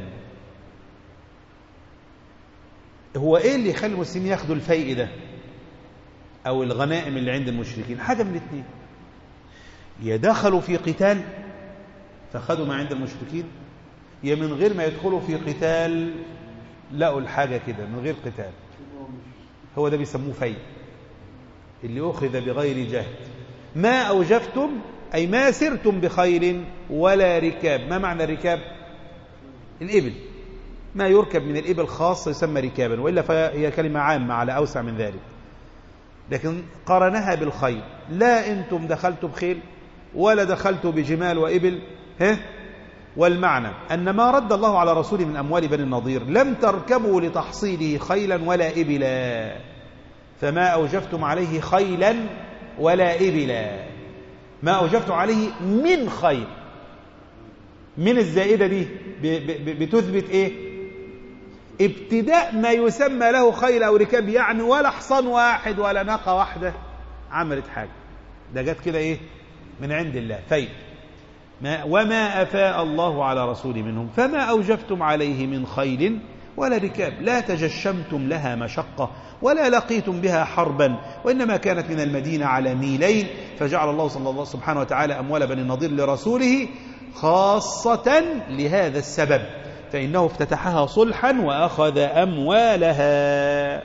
هو ايه اللي يخلي المسلمين ياخدوا الفيء ده او الغنائم اللي عند المشركين حاجه من الاثنين يا دخلوا في قتال فخدوا ما عند المشركين يا من غير ما يدخلوا في قتال لقوا الحاجه كده من غير قتال هو ده بيسموه فيء اللي اخذ بغير جهد ما اوجفتم أي ما سرتم بخيل ولا ركاب ما معنى الركاب الإبل ما يركب من الإبل خاص يسمى ركابا وإلا فهي كلمة عامة على أوسع من ذلك لكن قرنها بالخيل لا أنتم دخلتوا بخيل ولا دخلتوا بجمال وإبل ها والمعنى أن ما رد الله على رسوله من أموال بني النضير لم تركبوا لتحصيله خيلا ولا إبلا فما أوجفتم عليه خيلا ولا إبلا ما أوجفتم عليه من خيل من الزائدة دي ب- ب- بتثبت إيه ابتداء ما يسمى له خيل أو ركاب يعني ولا حصان واحد ولا ناقة واحدة عملت حاجة ده جت كده إيه من عند الله فيء ما وما أفاء الله على رسول منهم فما أوجفتم عليه من خيل ولا ركاب لا تجشمتم لها مشقة ولا لقيتم بها حربا وإنما كانت من المدينة على ميلين فجعل الله صلى الله سبحانه وتعالى أموال بني النضير لرسوله خاصة لهذا السبب فإنه افتتحها صلحا وأخذ أموالها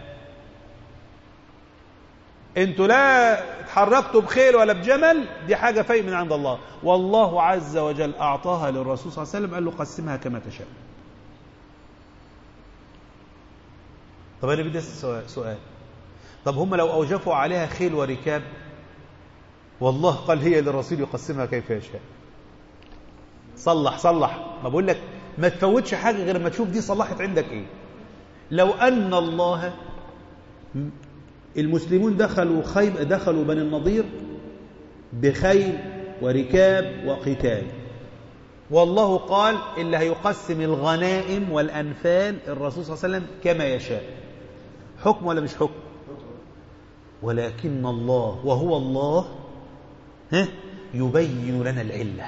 انتوا لا اتحركتوا بخيل ولا بجمل دي حاجة فاي من عند الله والله عز وجل أعطاها للرسول صلى الله عليه وسلم قال له قسمها كما تشاء طب أنا بدي أسأل سؤال طب هم لو أوجفوا عليها خيل وركاب والله قال هي للرسول يقسمها كيف يشاء صلح صلح ما بقول لك ما تفوتش حاجة غير ما تشوف دي صلحت عندك ايه لو أن الله المسلمون دخلوا خيب دخلوا بني النضير بخيل وركاب وقتال والله قال اللي هيقسم الغنائم والأنفال الرسول صلى الله عليه وسلم كما يشاء حكم ولا مش حكم ولكن الله وهو الله ها يبين لنا العلة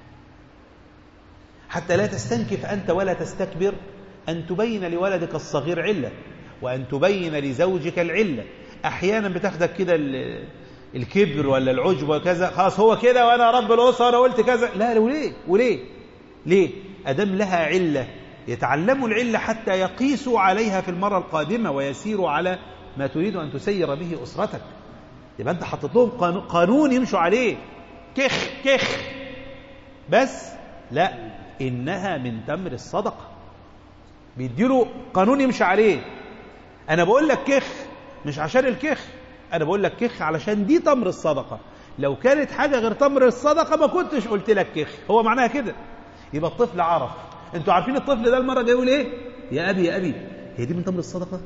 حتى لا تستنكف أنت ولا تستكبر أن تبين لولدك الصغير علة وأن تبين لزوجك العلة أحيانا بتاخدك كده ال- الكبر ولا العجب وكذا خلاص هو كده وأنا رب الأسرة أنا قلت كذا لا وليه وليه ليه أدم لها علة يتعلموا العلة حتى يقيسوا عليها في المرة القادمة ويسيروا على ما تريد أن تسير به أسرتك يبقى أنت حطيت لهم قانون- قانون يمشوا عليه كخ كخ بس لا إنها من تمر الصدقة بيديله قانون يمشي عليه أنا بقول لك كخ مش عشان الكخ أنا بقول لك كخ علشان دي تمر الصدقة لو كانت حاجة غير تمر الصدقة ما كنتش قلت لك كخ هو معناها كده يبقى الطفل عرف انتوا عارفين الطفل ده المرة جاي يقول ايه يا أبي يا أبي هي دي من تمر الصدقة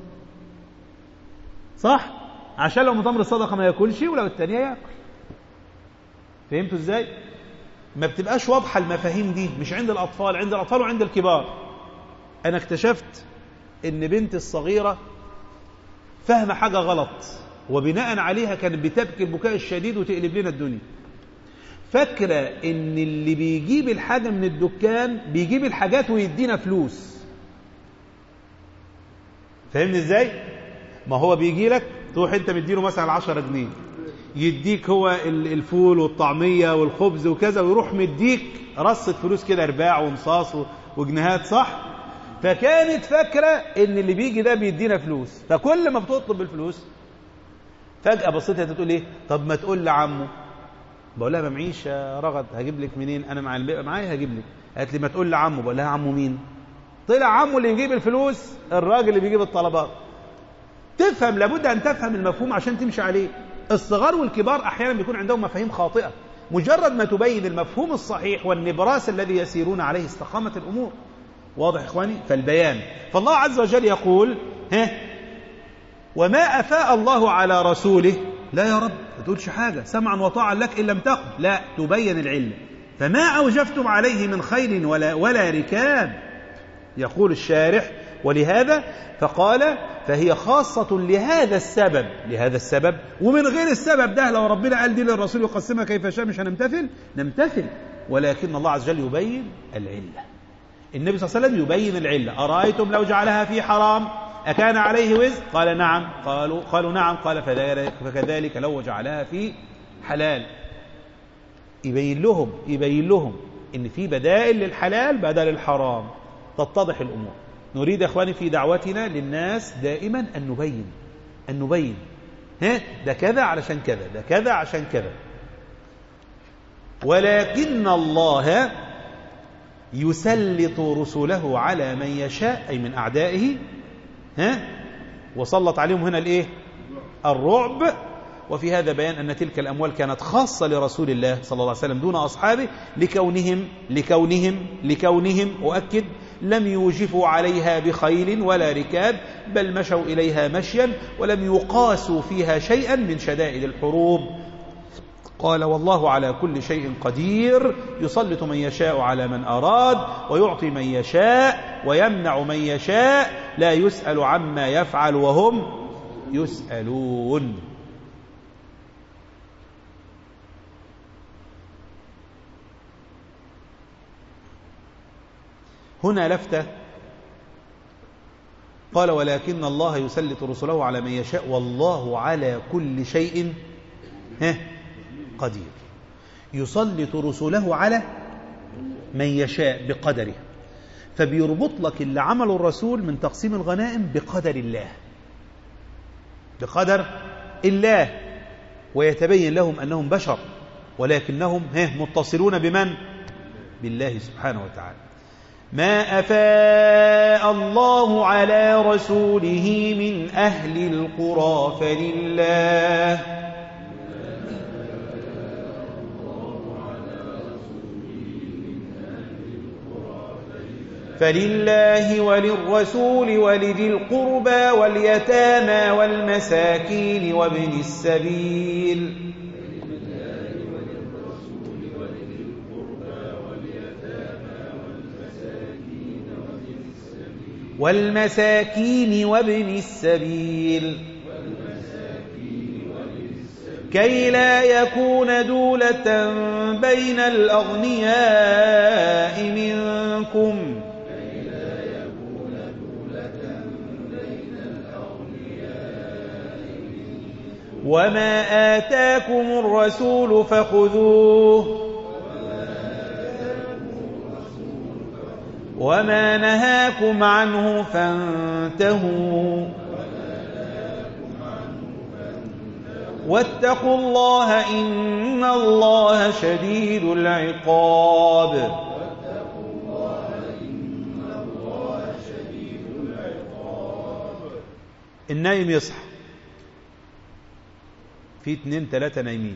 صح عشان لو من تمر الصدقة ما ياكلش ولو التانية ياكل فهمتوا ازاي ما بتبقاش واضحة المفاهيم دي مش عند الأطفال عند الأطفال وعند الكبار أنا اكتشفت إن بنتي الصغيرة فاهمة حاجة غلط وبناء عليها كانت بتبكي البكاء الشديد وتقلب لنا الدنيا فاكرة إن اللي بيجيب الحاجة من الدكان بيجيب الحاجات ويدينا فلوس فاهمني ازاي؟ ما هو بيجي لك تروح انت مديله مثلا 10 جنيه يديك هو ال- الفول والطعمية والخبز وكذا ويروح مديك رصة فلوس كده رباع ومصاص و- وجنيهات صح فكانت فاكرة ان اللي بيجي ده بيدينا فلوس فكل ما بتطلب الفلوس فجأة بصيت انت تقول ايه طب ما تقول لعمه بقول لها ما معيش يا رغد هجيب لك منين انا مع البيئة معايا هجيب لك قالت لي ما تقول لعمه بقول لها عمه مين طلع عمه اللي يجيب الفلوس الراجل اللي بيجيب الطلبات تفهم لابد أن تفهم المفهوم عشان تمشي عليه الصغار والكبار أحيانا بيكون عندهم مفاهيم خاطئة مجرد ما تبين المفهوم الصحيح والنبراس الذي يسيرون عليه استقامت الأمور واضح إخواني فالبيان فالله عز وجل يقول ها وما أفاء الله على رسوله لا يا رب ما تقولش حاجة سمعا وطاعا لك إن لم تقل لا تبين العلة فما أوجفتم عليه من خيل ولا, ولا ركاب يقول الشارح ولهذا فقال فهي خاصة لهذا السبب لهذا السبب ومن غير السبب ده لو ربنا قال دي للرسول يقسمها كيف شاء مش هنمتثل نمتثل ولكن الله عز وجل يبين العلة النبي صلى الله عليه وسلم يبين العلة أرأيتم لو جعلها في حرام أكان عليه وزر قال نعم قالوا قالوا نعم قال فذلك فكذلك لو جعلها في حلال يبين لهم يبين لهم ان في بدائل للحلال بدل الحرام تتضح الامور نريد يا اخواني في دعوتنا للناس دائما ان نبين ان نبين ها ده كذا علشان كذا ده كذا عشان كذا ولكن الله يسلط رسله على من يشاء اي من اعدائه ها وسلط عليهم هنا الايه الرعب وفي هذا بيان أن تلك الأموال كانت خاصة لرسول الله صلى الله عليه وسلم دون أصحابه لكونهم لكونهم لكونهم أؤكد لم يوجفوا عليها بخيل ولا ركاب بل مشوا إليها مشيا ولم يقاسوا فيها شيئا من شدائد الحروب قال والله على كل شيء قدير يسلط من يشاء على من أراد ويعطي من يشاء ويمنع من يشاء لا يسأل عما يفعل وهم يسألون هنا لفتة قال ولكن الله يسلط رسله على من يشاء والله على كل شيء ها قدير يسلط رسله على من يشاء بقدره فبيربط لك اللي عمله الرسول من تقسيم الغنائم بقدر الله بقدر الله ويتبين لهم أنهم بشر ولكنهم ها متصلون بمن بالله سبحانه وتعالى ما أفاء الله على رسوله من أهل القرى فلله فلله وللرسول ولذي القربى واليتامى والمساكين وابن السبيل والمساكين وابن السبيل كي لا يكون دولة بين الأغنياء منكم وما آتاكم الرسول فخذوه وما نهاكم عنه فانتهوا واتقوا الله إن الله شديد العقاب النايم يصحى في اتنين تلاتة نايمين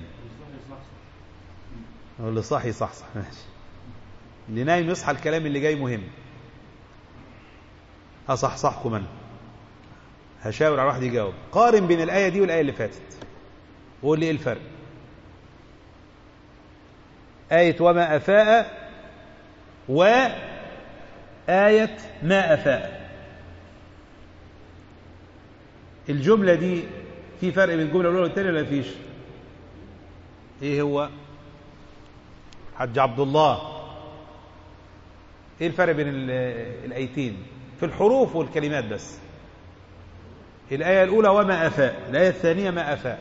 هو اللي صاحي صحصح ماشي اللي نايم يصحى الكلام اللي جاي مهم هصحصحكم انا هشاور على واحد يجاوب قارن بين الآية دي والآية اللي فاتت وقول لي ايه الفرق آية وما أفاء وآية ما أفاء الجملة دي في فرق بين الجملة الأولى والثانية ولا فيش؟ إيه هو؟ حج عبد الله إيه الفرق بين الآيتين؟ في الحروف والكلمات بس الآية الأولى وما أفاء الآية الثانية ما أفاء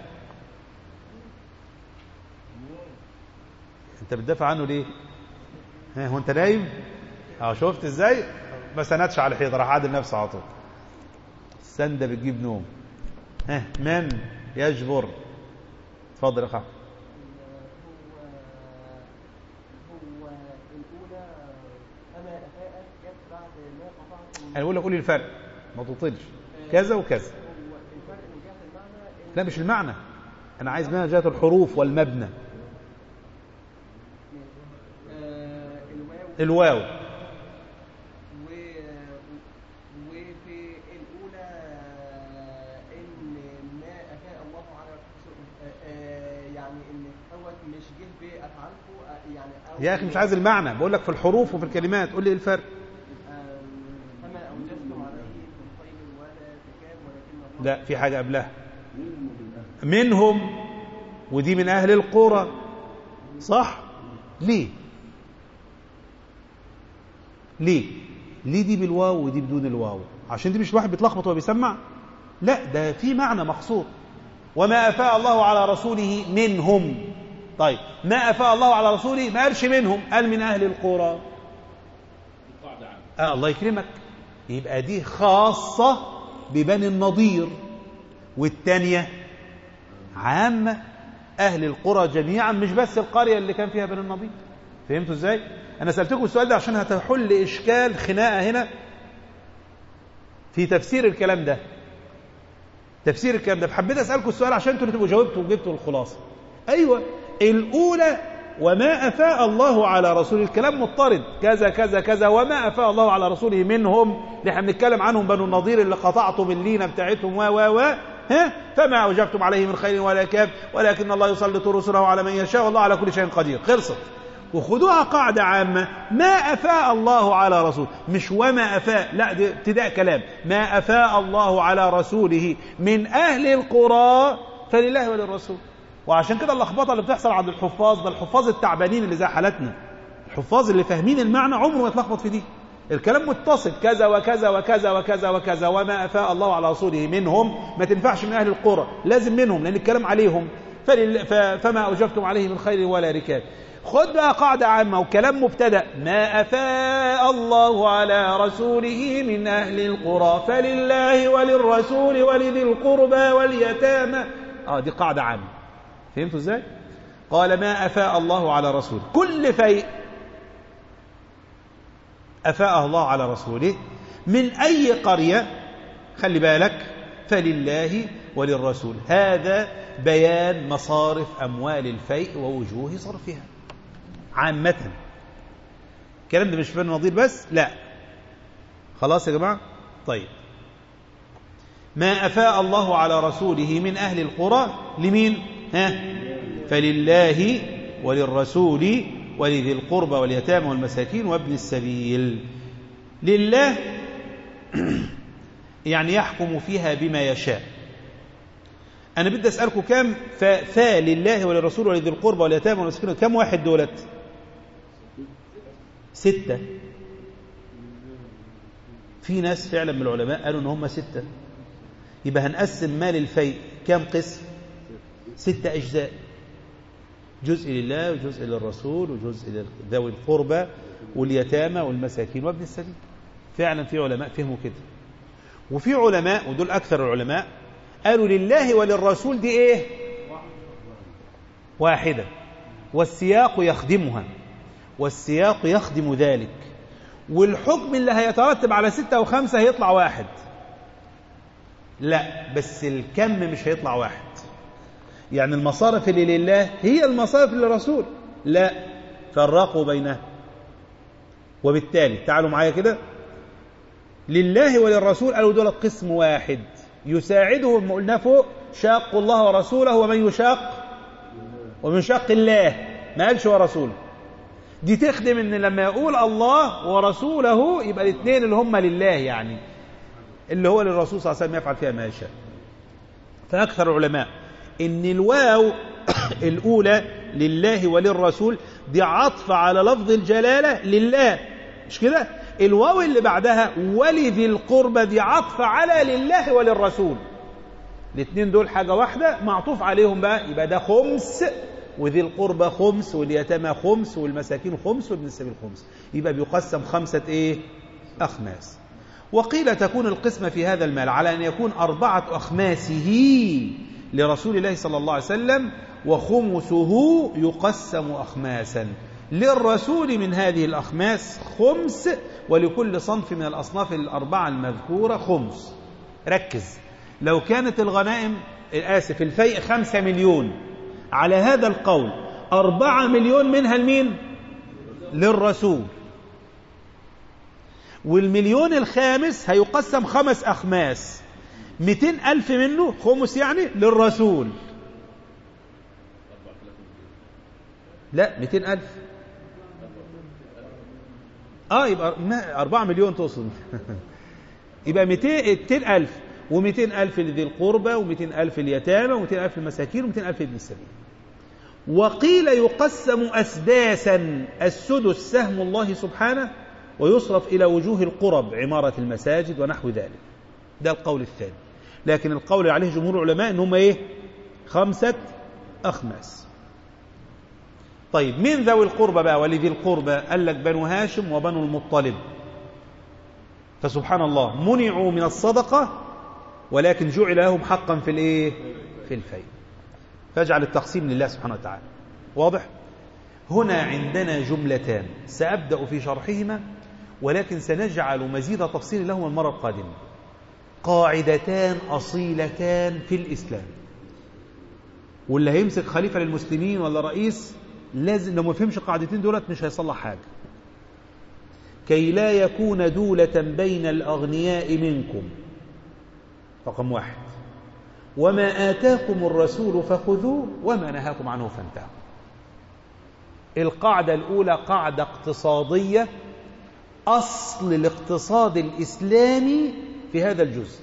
أنت بتدافع عنه ليه؟ ها هو أنت نايم؟ أه شفت إزاي؟ ما سندش على الحيطة راح عادل نفسه على طول السندة بتجيب نوم ها من يجبر اتفضل يا خالد هو الأولى أما أفاءت جت بعد ما قطعت انا بقول لك قول لي الفرق ما تطلش كذا وكذا هو الفرق من جهة المعنى إن لا مش المعنى انا عايز منها جهه الحروف والمبنى آه، الواو الواو و وفي الأولى إن ما أفاء الله على رسوله آه، آه، يعني إن دوت مش جه بأفعالكم آه، يعني أو يا اخي مش عايز المعنى بقول لك في الحروف وفي الكلمات قول لي ايه الفرق آم، فما أوجفتم عليه من خير ولا ركاب ولكن الله لا في حاجه قبلها منهم ودي من اهل القرى صح ليه ليه ليه دي بالواو ودي بدون الواو عشان دي مش الواحد بيتلخبط وهو بيسمع لا ده في معنى مقصود وما افاء الله على رسوله منهم طيب ما افاء الله على رسوله ما قالش منهم قال من اهل القرى آه الله يكرمك يبقى دي خاصة ببني النضير والتانية عامة أهل القرى جميعا مش بس القرية اللي كان فيها بني النضير فهمتوا ازاي؟ أنا سألتكم السؤال ده عشان هتحل إشكال خناقة هنا في تفسير الكلام ده تفسير الكلام ده فحبيت أسألكم السؤال عشان انتوا اللي تبقوا جاوبتوا وجبتوا الخلاصة أيوة الأولى وما أفاء الله على رسوله الكلام مضطرد كذا كذا كذا وما أفاء الله على رسوله منهم اللي احنا بنتكلم عنهم بنو النضير اللي قطعتم اللينة بتاعتهم و و و ها فما أوجبتم عليه من خير ولا كاب ولكن الله يسلط رسله على من يشاء والله على كل شيء قدير خلصت وخدوها قاعدة عامة ما أفاء الله على رسوله مش وما أفاء لا ده ابتداء كلام ما أفاء الله على رسوله من أهل القرى فلله وللرسول وعشان كده اللخبطة اللي بتحصل عند الحفاظ ده الحفاظ التعبانين اللي زي حالتنا الحفاظ اللي فاهمين المعنى عمره ما يتلخبط في دي الكلام متصل كذا وكذا وكذا وكذا وكذا وما أفاء الله على رسوله منهم ما تنفعش من أهل القرى لازم منهم لأن الكلام عليهم فلل... ف... فما أوجبتم عليه من خير ولا ركاب خد بقى قاعدة عامة وكلام مبتدأ ما أفاء الله على رسوله من أهل القرى فلله وللرسول ولذي القربى واليتامى آه دي قاعدة عامة فهمتوا ازاي؟ قال ما أفاء الله على رسوله كل فيء أفاء الله على رسوله من أي قرية خلي بالك فلله وللرسول هذا بيان مصارف أموال الفيء ووجوه صرفها عامة الكلام ده مش في النظير بس لا خلاص يا جماعة طيب ما أفاء الله على رسوله من أهل القرى لمين ها فلله وللرسول ولذي القربى واليتامى والمساكين وابن السبيل لله يعني يحكم فيها بما يشاء أنا بدي أسألكم كم فا لله وللرسول ولذي القربى واليتامى والمساكين كم واحد دولت ستة في ناس فعلا من العلماء قالوا ان هم ستة يبقى هنقسم مال الفيء كم قسم ستة أجزاء جزء لله وجزء للرسول وجزء لذوي القربى واليتامى والمساكين وابن السبيل فعلا في علماء فهموا كده وفي علماء ودول أكثر العلماء قالوا لله وللرسول دي إيه واحدة والسياق يخدمها والسياق يخدم ذلك والحكم اللي هيترتب على ستة وخمسة هيطلع واحد لا بس الكم مش هيطلع واحد يعني المصارف اللي لله هي المصارف للرسول لا فرقوا بينها وبالتالي تعالوا معايا كده لله وللرسول قالوا دول قسم واحد يساعده ما قلنا فوق شاق الله ورسوله ومن يشاق ومن شاق الله ما قالش ورسوله دي تخدم ان لما يقول الله ورسوله يبقى الاثنين اللي هم لله يعني اللي هو للرسول صلى الله عليه وسلم يفعل فيها ما يشاء فاكثر العلماء ان الواو الاولى لله وللرسول دي عطف على لفظ الجلاله لله مش كده الواو اللي بعدها ولذي القربى دي عطف على لله وللرسول الاثنين دول حاجه واحده معطوف عليهم بقى يبقى ده خمس وذي القربى خمس واليتامى خمس والمساكين خمس وابن السبيل خمس يبقى بيقسم خمسة ايه أخماس وقيل تكون القسمة في هذا المال على أن يكون أربعة أخماسه لرسول الله صلى الله عليه وسلم وخمسه يقسم أخماسا للرسول من هذه الأخماس خمس ولكل صنف من الأصناف الأربعة المذكورة خمس ركز لو كانت الغنائم آسف الفيء خمسة مليون على هذا القول أربعة مليون منها لمين للرسول والمليون الخامس هيقسم خمس أخماس مئتين ألف منه خمس يعني للرسول لا مئتين ألف آه يبقى أربعة مليون تقصد يبقى مئتين ألف ومئتين ألف لذي القربى ومئتين ألف اليتامى ومئتين ألف المساكين ومئتين ألف ابن السبيل وقيل يقسم أسداسا السدس سهم الله سبحانه ويصرف إلى وجوه القرب عمارة المساجد ونحو ذلك ده القول الثاني لكن القول عليه جمهور العلماء أنهم إيه خمسة أخماس طيب من ذوي القربى بقى ولذي القربى قال لك بنو هاشم وبنو المطلب فسبحان الله منعوا من الصدقة ولكن جعل لهم حقا في الايه في الفيء فاجعل التقسيم لله سبحانه وتعالى واضح هنا عندنا جملتان سأبدأ في شرحهما ولكن سنجعل مزيد تفصيل لهما المرة القادمة قاعدتان أصيلتان في الإسلام واللي هيمسك خليفة للمسلمين ولا رئيس لازم لو ما فهمش القاعدتين دولت مش هيصلح حاجة كي لا يكون دولة بين الأغنياء منكم رقم واحد وما آتاكم الرسول فخذوه وما نهاكم عنه فانتهوا القاعدة الأولى قاعدة اقتصادية أصل الاقتصاد الإسلامي في هذا الجزء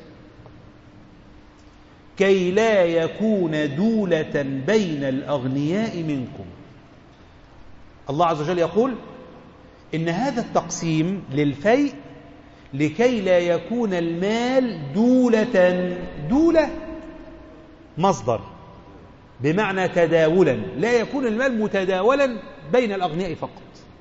كي لا يكون دولة بين الأغنياء منكم الله عز وجل يقول إن هذا التقسيم للفيء لكي لا يكون المال دولة دولة مصدر بمعنى تداولا لا يكون المال متداولا بين الأغنياء فقط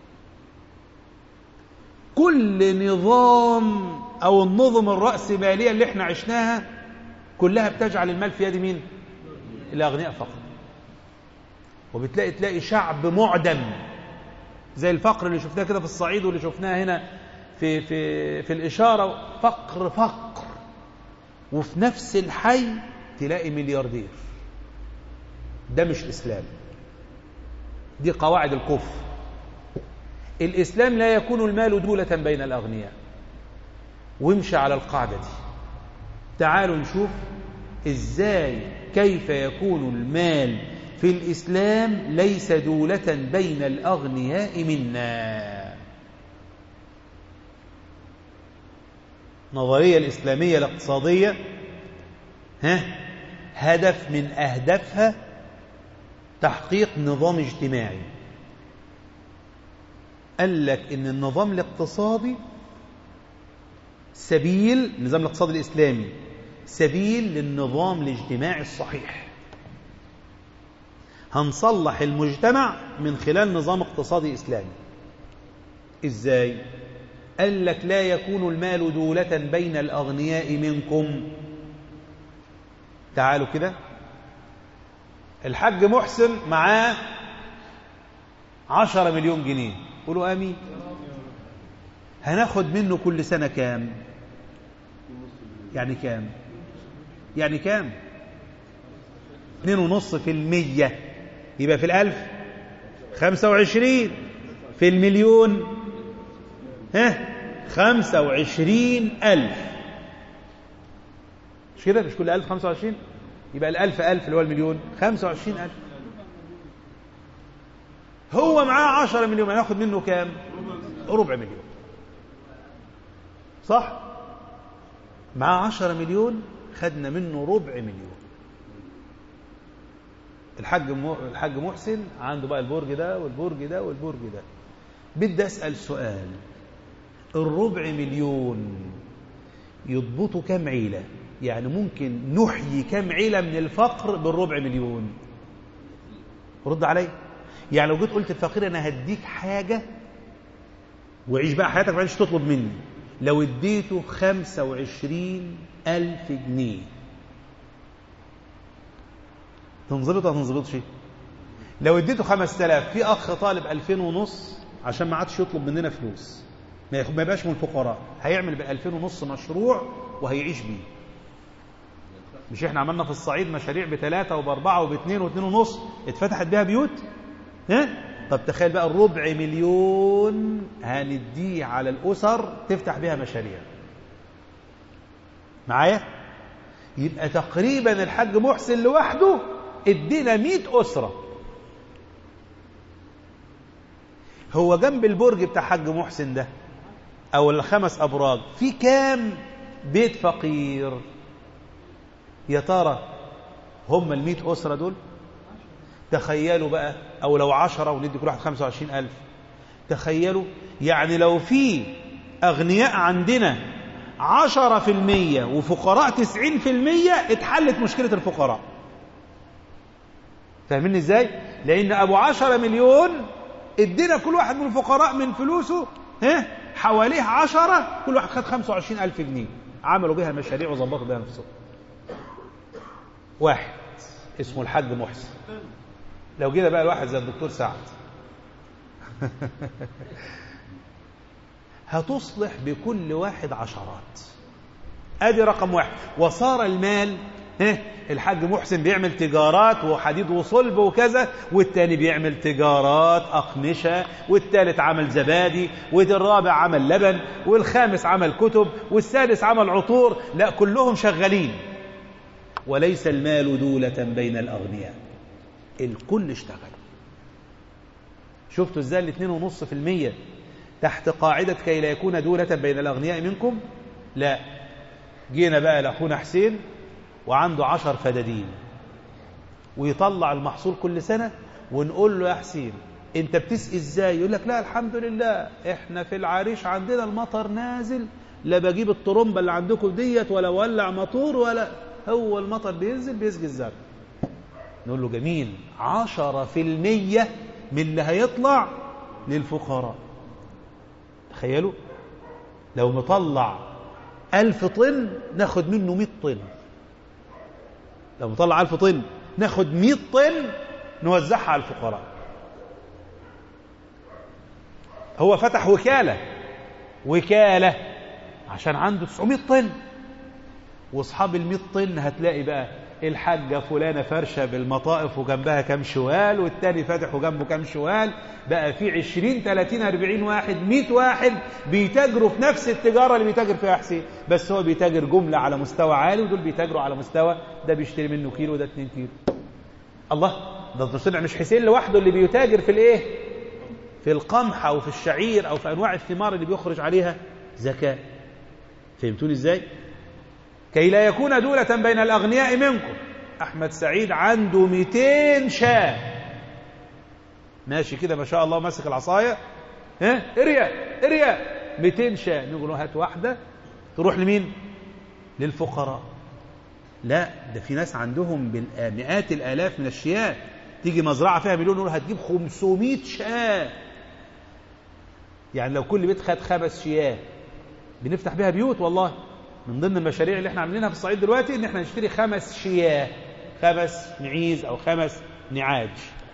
كل نظام أو النظم الرأسمالية اللي احنا عشناها كلها بتجعل المال في يد مين الأغنياء فقط وبتلاقي تلاقي شعب معدم زي الفقر اللي شفناه كده في الصعيد واللي شفناه هنا في في في الإشارة فقر فقر وفي نفس الحي تلاقي ملياردير ده مش إسلام دي قواعد الكفر الإسلام لا يكون المال دولة بين الأغنياء وامشي على القاعدة دي تعالوا نشوف إزاي كيف يكون المال في الإسلام ليس دولة بين الأغنياء منا نظرية الإسلامية الاقتصادية ها هدف من أهدافها تحقيق نظام اجتماعي قال لك إن النظام الاقتصادي سبيل النظام الاقتصادي الإسلامي سبيل للنظام الاجتماعي الصحيح هنصلح المجتمع من خلال نظام اقتصادي إسلامي إزاي؟ قال لك لا يكون المال دولة بين الأغنياء منكم تعالوا كده الحاج محسن معاه عشرة مليون جنيه قولوا آمين هناخد منه كل سنة كام يعني كام يعني كام اتنين ونص في المية يبقى في الألف خمسة وعشرين في المليون ها خمسة وعشرين ألف مش كده مش كل ألف خمسة وعشرين يبقى الألف ألف اللي هو المليون خمسة وعشرين ألف هو معاه عشرة مليون هناخد منه كام ربع مليون صح معاه عشرة مليون خدنا منه ربع مليون الحاج م... الحاج محسن عنده بقى البرج ده والبرج ده والبرج ده بدي اسال سؤال الربع مليون يضبطوا كم عيله يعني ممكن نحيي كم عيله من الفقر بالربع مليون رد علي يعني لو جيت قلت الفقير انا هديك حاجه وعيش بقى حياتك ما تطلب مني لو اديته خمسة وعشرين ألف جنيه تنظبط ولا تنظبطش لو اديته خمس تلاف في أخ طالب ألفين ونص عشان ما عادش يطلب مننا فلوس ما ياخد ما يبقاش من الفقراء هيعمل بألفين ونص مشروع وهيعيش بيه مش احنا عملنا في الصعيد مشاريع بثلاثة وبأربعة وباثنين واثنين ونص اتفتحت بيها بيوت ها طب تخيل بقى الربع مليون هنديه على الأسر تفتح بيها مشاريع معايا يبقى تقريبا الحاج محسن لوحده ادينا مئة أسرة هو جنب البرج بتاع حاج محسن ده أو الخمس أبراج في كام بيت فقير يا ترى هم المئة أسرة دول تخيلوا بقى أو لو عشرة وندي كل واحد خمسة وعشرين ألف تخيلوا يعني لو في أغنياء عندنا عشرة في المية وفقراء تسعين في المية اتحلت مشكلة الفقراء فاهمين ازاي لأن أبو عشرة مليون ادينا كل واحد من الفقراء من فلوسه ها حواليه عشرة كل واحد خد خمسة وعشرين ألف جنيه عملوا بها مشاريع وظبطوا بها نفسهم واحد اسمه الحاج محسن لو جينا بقى الواحد زي الدكتور سعد هتصلح بكل واحد عشرات ادي رقم واحد وصار المال ها الحاج محسن بيعمل تجارات وحديد وصلب وكذا والتاني بيعمل تجارات أقمشة والتالت عمل زبادي والرابع عمل لبن والخامس عمل كتب والسادس عمل عطور لا كلهم شغالين وليس المال دولة بين الأغنياء الكل اشتغل شفتوا ازاي الاثنين ونص في المية تحت قاعدة كي لا يكون دولة بين الأغنياء منكم لا جينا بقى لأخونا حسين وعنده عشر فدادين ويطلع المحصول كل سنة ونقول له يا حسين انت بتسقي ازاي يقول لك لا الحمد لله احنا في العريش عندنا المطر نازل لا بجيب الطرمبة اللي عندكم ديت ولا ولع مطور ولا هو المطر بينزل بيسقي الزرع نقول له جميل عشرة في المية من اللي هيطلع للفقراء تخيلوا لو مطلع ألف طن ناخد منه مئة طن لو مطلع ألف طن ناخد مئة طن نوزعها على الفقراء هو فتح وكالة وكالة عشان عنده 900 طن واصحاب ال 100 طن هتلاقي بقى الحاجة فلانة فرشة بالمطائف وجنبها كام شوال والتاني فاتح وجنبه كام شوال بقى في 20 30 40 واحد 100 واحد بيتاجروا في نفس التجارة اللي بيتاجر فيها حسين بس هو بيتاجر جملة على مستوى عالي ودول بيتاجروا على مستوى ده بيشتري منه كيلو وده 2 كيلو الله ده طلع مش حسين لوحده اللي بيتاجر في الايه في القمح او في الشعير او في انواع الثمار اللي بيخرج عليها زكاة فهمتوني ازاي كي لا يكون دولة بين الأغنياء منكم أحمد سعيد عنده 200 شاة ماشي كده ما شاء الله ماسك العصاية ها اريا اريا 200 شاة نقول له هات واحدة تروح لمين للفقراء لا ده في ناس عندهم مئات الآلاف من الشياه تيجي مزرعة فيها مليون نقول هتجيب 500 شاة يعني لو كل بيت خد خمس شياه بنفتح بيها بيوت والله من ضمن المشاريع اللي احنا عاملينها في الصعيد دلوقتي ان احنا نشتري خمس شياه خمس معيز او خمس نعاج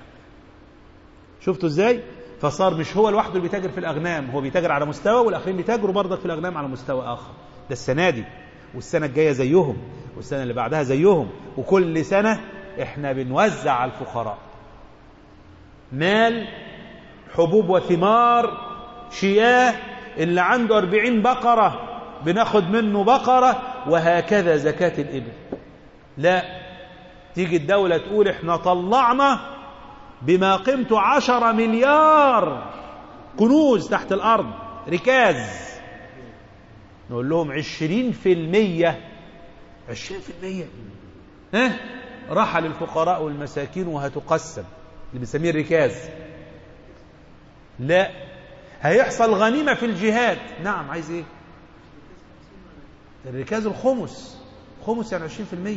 شفتوا ازاي فصار مش هو لوحده اللي بيتاجر في الاغنام هو بيتاجر على مستوى والاخرين بيتاجروا برضك في الاغنام على مستوى اخر ده السنه دي والسنه الجايه زيهم والسنه اللي بعدها زيهم وكل سنه احنا بنوزع على الفقراء مال حبوب وثمار شياه اللي عنده أربعين بقرة بناخد منه بقرة وهكذا زكاة الإبل لا تيجي الدولة تقول احنا طلعنا بما قيمته عشرة مليار كنوز تحت الأرض ركاز نقول لهم عشرين في المية عشرين في المية ها راح للفقراء والمساكين وهتقسم اللي بنسميه الركاز لا هيحصل غنيمة في الجهاد نعم عايز ايه الركاز الخمس خمس يعني 20%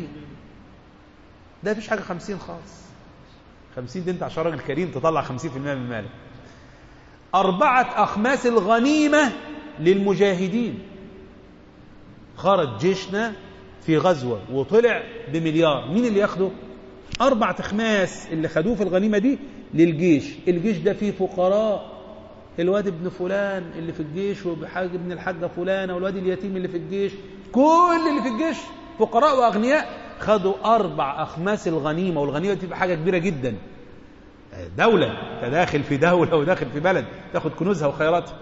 ده مفيش حاجة 50 خالص 50 دي انت عشان راجل كريم تطلع 50% من مالك أربعة أخماس الغنيمة للمجاهدين خرج جيشنا في غزوة وطلع بمليار مين اللي ياخده أربعة أخماس اللي خدوه في الغنيمة دي للجيش الجيش ده فيه فقراء الواد ابن فلان اللي في الجيش وبحاج ابن الحاجة فلانة والواد اليتيم اللي في الجيش كل اللي في الجيش فقراء وأغنياء خدوا أربع أخماس الغنيمة والغنيمة تبقى حاجة كبيرة جدا دولة تداخل في دولة وداخل في بلد تاخد كنوزها وخيراتها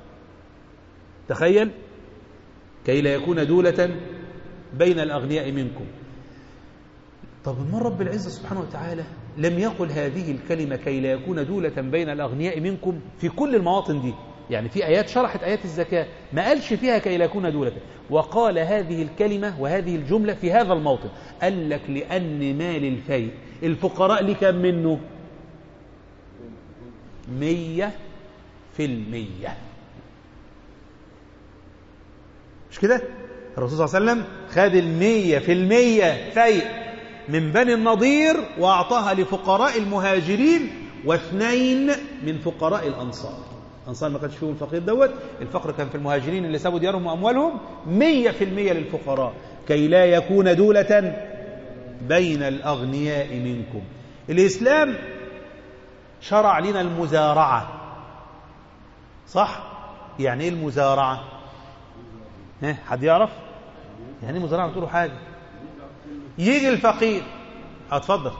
تخيل كي لا يكون دولة بين الأغنياء منكم طب من رب العزة سبحانه وتعالى لم يقل هذه الكلمة كي لا يكون دولة بين الأغنياء منكم في كل المواطن دي يعني في آيات شرحت آيات الزكاة ما قالش فيها كي لا يكون دولة وقال هذه الكلمة وهذه الجملة في هذا الموطن قال لك لأن مال الفيء الفقراء لي كم منه مية في المية مش كده الرسول صلى الله عليه وسلم خد المية في المية فيء من بني النضير وأعطاها لفقراء المهاجرين واثنين من فقراء الأنصار الأنصار ما كانش فيهم الفقير دوت الفقر كان في المهاجرين اللي سابوا ديارهم وأموالهم مية في المية للفقراء كي لا يكون دولة بين الأغنياء منكم الإسلام شرع لنا المزارعة صح؟ يعني إيه المزارعة؟ ها حد يعرف؟ يعني إيه مزارعة تقولوا حاجة يجي الفقير اتفضل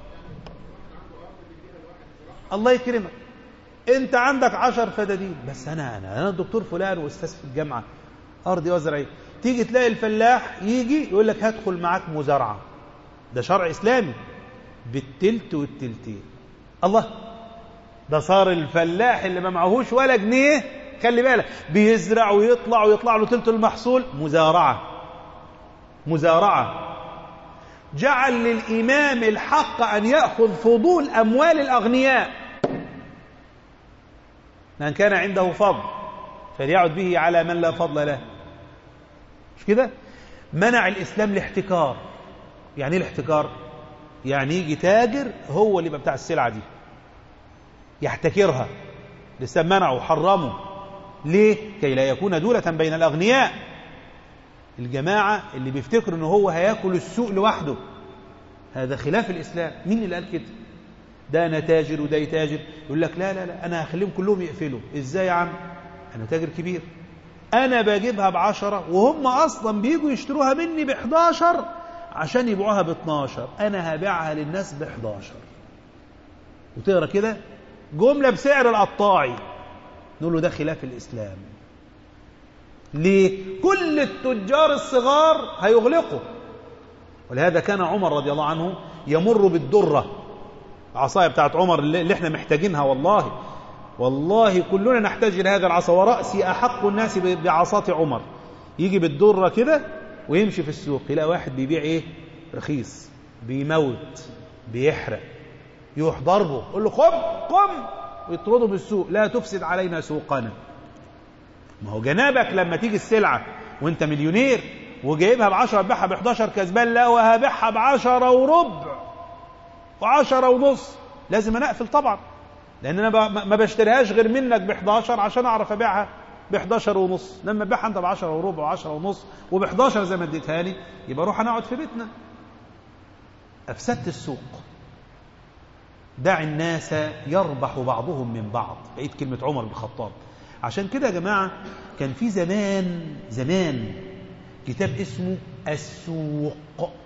الله يكرمك انت عندك عشر فدادين بس انا انا انا الدكتور فلان واستاذ في الجامعه ارضي وزرعيه تيجي تلاقي الفلاح يجي يقول لك هدخل معاك مزارعه ده شرع اسلامي بالتلت والتلتين الله ده صار الفلاح اللي ما معهوش ولا جنيه خلي بالك بيزرع ويطلع ويطلع له تلت المحصول مزارعه مزارعه جعل للامام الحق ان ياخذ فضول اموال الاغنياء من كان عنده فضل فليعد به على من لا فضل له مش كده منع الاسلام الاحتكار يعني ايه الاحتكار يعني يجي تاجر هو اللي يبقى بتاع السلعه دي يحتكرها الاسلام منعه وحرمه ليه كي لا يكون دولة بين الاغنياء الجماعه اللي بيفتكروا ان هو هياكل السوق لوحده هذا خلاف الاسلام مين اللي قال كده ده انا تاجر وده يتاجر يقول لك لا لا لا انا هخليهم كلهم يقفلوا ازاي يا عم انا تاجر كبير انا بجيبها بعشرة وهم اصلا بيجوا يشتروها مني بحداشر عشان يبيعوها باتناشر انا هبيعها للناس بحداشر وتقرا كده جمله بسعر القطاعي نقول له ده خلاف الاسلام ليه كل التجار الصغار هيغلقوا ولهذا كان عمر رضي الله عنه يمر بالدره العصايه بتاعت عمر اللي احنا محتاجينها والله والله كلنا نحتاج الى هذا العصا وراسي احق الناس بعصاه عمر يجي بالدره كده ويمشي في السوق يلاقي واحد بيبيع ايه رخيص بيموت بيحرق يروح ضربه يقول له قم قم ويطرده من السوق لا تفسد علينا سوقنا ما هو جنابك لما تيجي السلعه وانت مليونير وجايبها ب 10 تبيعها ب 11 كسبان لا وهبيعها ب 10 وربع وعشرة ونص لازم انا اقفل طبعا لان انا ما بشتريهاش غير منك ب 11 عشان اعرف ابيعها ب 11 ونص لما ابيعها انت ب 10 وربع و10 ونص وب 11 زي ما اديتها لي يبقى اروح انا اقعد في بيتنا افسدت السوق دع الناس يربح بعضهم من بعض بقيت كلمة عمر بن الخطاب عشان كده يا جماعة كان في زمان زمان كتاب اسمه السوق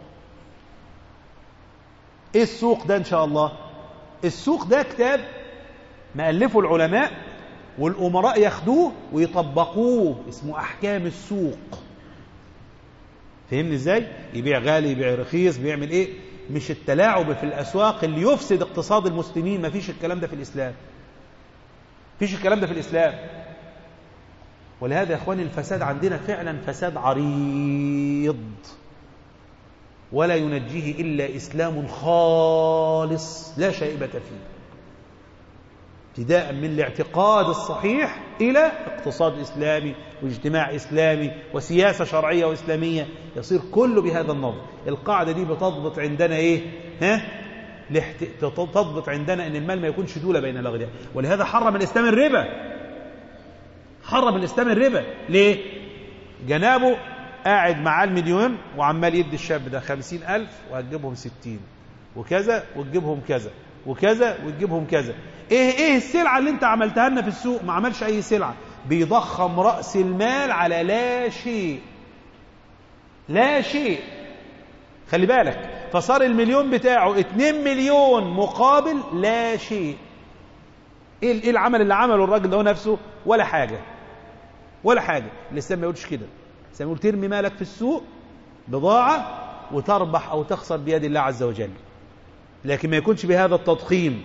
ايه السوق ده ان شاء الله السوق ده كتاب مألفه العلماء والأمراء ياخدوه ويطبقوه اسمه أحكام السوق فهمني ازاي يبيع غالي يبيع رخيص بيعمل ايه مش التلاعب في الأسواق اللي يفسد اقتصاد المسلمين ما فيش الكلام ده في الإسلام فيش الكلام ده في الإسلام ولهذا يا اخواني الفساد عندنا فعلا فساد عريض ولا ينجيه إلا إسلام خالص لا شائبة فيه ابتداء من الاعتقاد الصحيح إلى اقتصاد إسلامي واجتماع إسلامي وسياسة شرعية وإسلامية يصير كله بهذا النظر القاعدة دي بتضبط عندنا إيه ها لاحت... تضبط عندنا أن المال ما يكونش دولة بين الأغنياء ولهذا حرم الإسلام الربا حرم الإسلام الربا ليه جنابه قاعد معاه المليون وعمال يدي الشاب ده خمسين ألف وهتجيبهم ستين وكذا وتجيبهم كذا وكذا وتجيبهم كذا ايه ايه السلعة اللي انت عملتها لنا في السوق ما عملش اي سلعة بيضخم رأس المال على لا شيء لا شيء خلي بالك فصار المليون بتاعه 2 مليون مقابل لا شيء ايه ايه العمل اللي عمله الراجل ده نفسه ولا حاجة ولا حاجة الاسلام ما يقولش كده الاسلام يقول ترمي مالك في السوق بضاعة وتربح او تخسر بيد الله عز وجل لكن ما يكونش بهذا التضخيم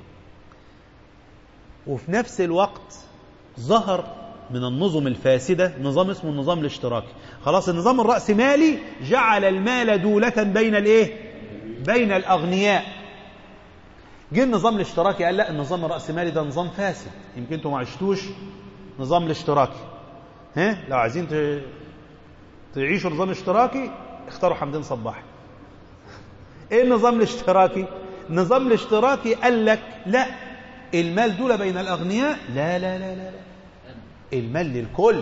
وفي نفس الوقت ظهر من النظم الفاسدة نظام اسمه النظام الاشتراكي خلاص النظام الرأسمالي جعل المال دولة بين الايه بين الأغنياء جه النظام الاشتراكي قال لا النظام الرأسمالي ده نظام فاسد يمكن انتوا ما عشتوش نظام الاشتراكي ها لو عايزين تعيشوا نظام اشتراكي اختاروا حمدين صباح ايه النظام الاشتراكي النظام الاشتراكي قال لك لا المال دول بين الأغنياء لا لا لا لا, لا. المال للكل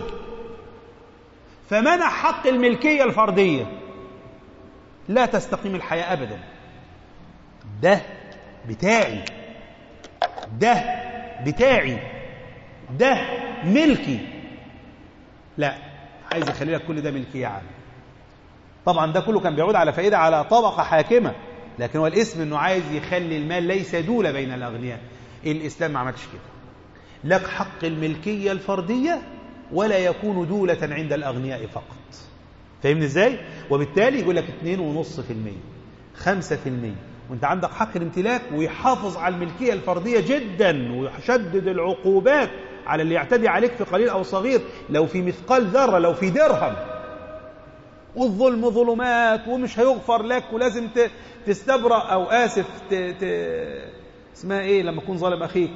فمنع حق الملكية الفردية لا تستقيم الحياة أبدا ده بتاعي ده بتاعي ده ملكي لا عايز اخلي لك كل ده ملكية عامة طبعا ده كله كان بيعود على فائدة على طبقة حاكمة لكن هو الاسم انه عايز يخلي المال ليس دولة بين الأغنياء الإسلام ما عملش كده لك حق الملكية الفردية ولا يكون دولة عند الأغنياء فقط فاهمني ازاي؟ وبالتالي يقول لك 2.5% 5% وانت عندك حق الامتلاك ويحافظ على الملكية الفردية جدا ويشدد العقوبات على اللي يعتدي عليك في قليل أو صغير لو في مثقال ذرة لو في درهم والظلم ظلمات ومش هيغفر لك ولازم ت- تستبرأ أو آسف ت... ت... اسمها إيه لما تكون ظالم أخيك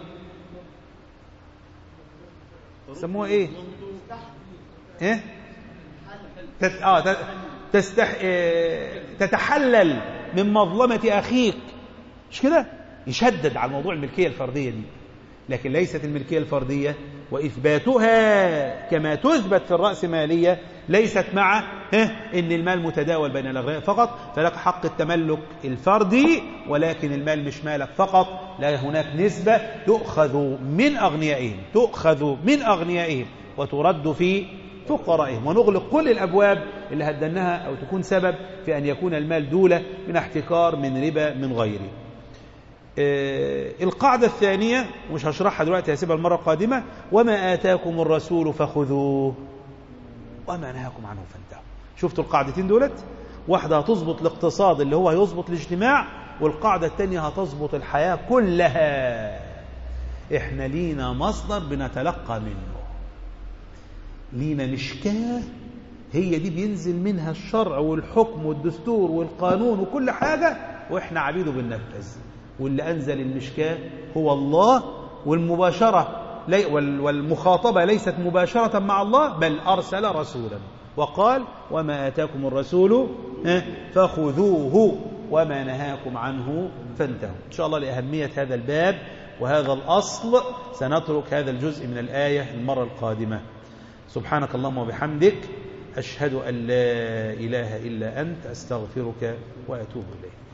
سموها إيه إيه تت... آه ت... تستح... إيه... تتحلل من مظلمة أخيك مش كده يشدد على موضوع الملكية الفردية دي لكن ليست الملكية الفردية وإثباتها كما تثبت في الرأسمالية ليست مع ها، إن المال متداول بين الأغنياء فقط فلك حق التملك الفردي ولكن المال مش مالك فقط لا هناك نسبة تؤخذ من أغنيائهم تؤخذ من أغنيائهم وترد في فقرائهم ونغلق كل الأبواب اللي هدناها أو تكون سبب في أن يكون المال دولة من احتكار من ربا من غيره آه، القاعدة الثانية مش هشرحها دلوقتي هسيبها المرة القادمة وما آتاكم الرسول فخذوه وما نهاكم عنه فانتهوا شفتوا القاعدتين دولت واحدة هتظبط الاقتصاد اللي هو هيظبط الاجتماع والقاعدة الثانية هتظبط الحياة كلها احنا لينا مصدر بنتلقى منه لينا مشكاة هي دي بينزل منها الشرع والحكم والدستور والقانون وكل حاجة واحنا عبيده بننفذ واللي أنزل المشكاة هو الله والمباشرة لي وال- والمخاطبة ليست مباشرة مع الله بل أرسل رسولا وقال وما آتاكم الرسول ها، فخذوه وما نهاكم عنه فانتهوا إن شاء الله لأهمية هذا الباب وهذا الأصل سنترك هذا الجزء من الآية المرة القادمة سبحانك اللهم وبحمدك أشهد أن لا إله إلا أنت أستغفرك وأتوب إليك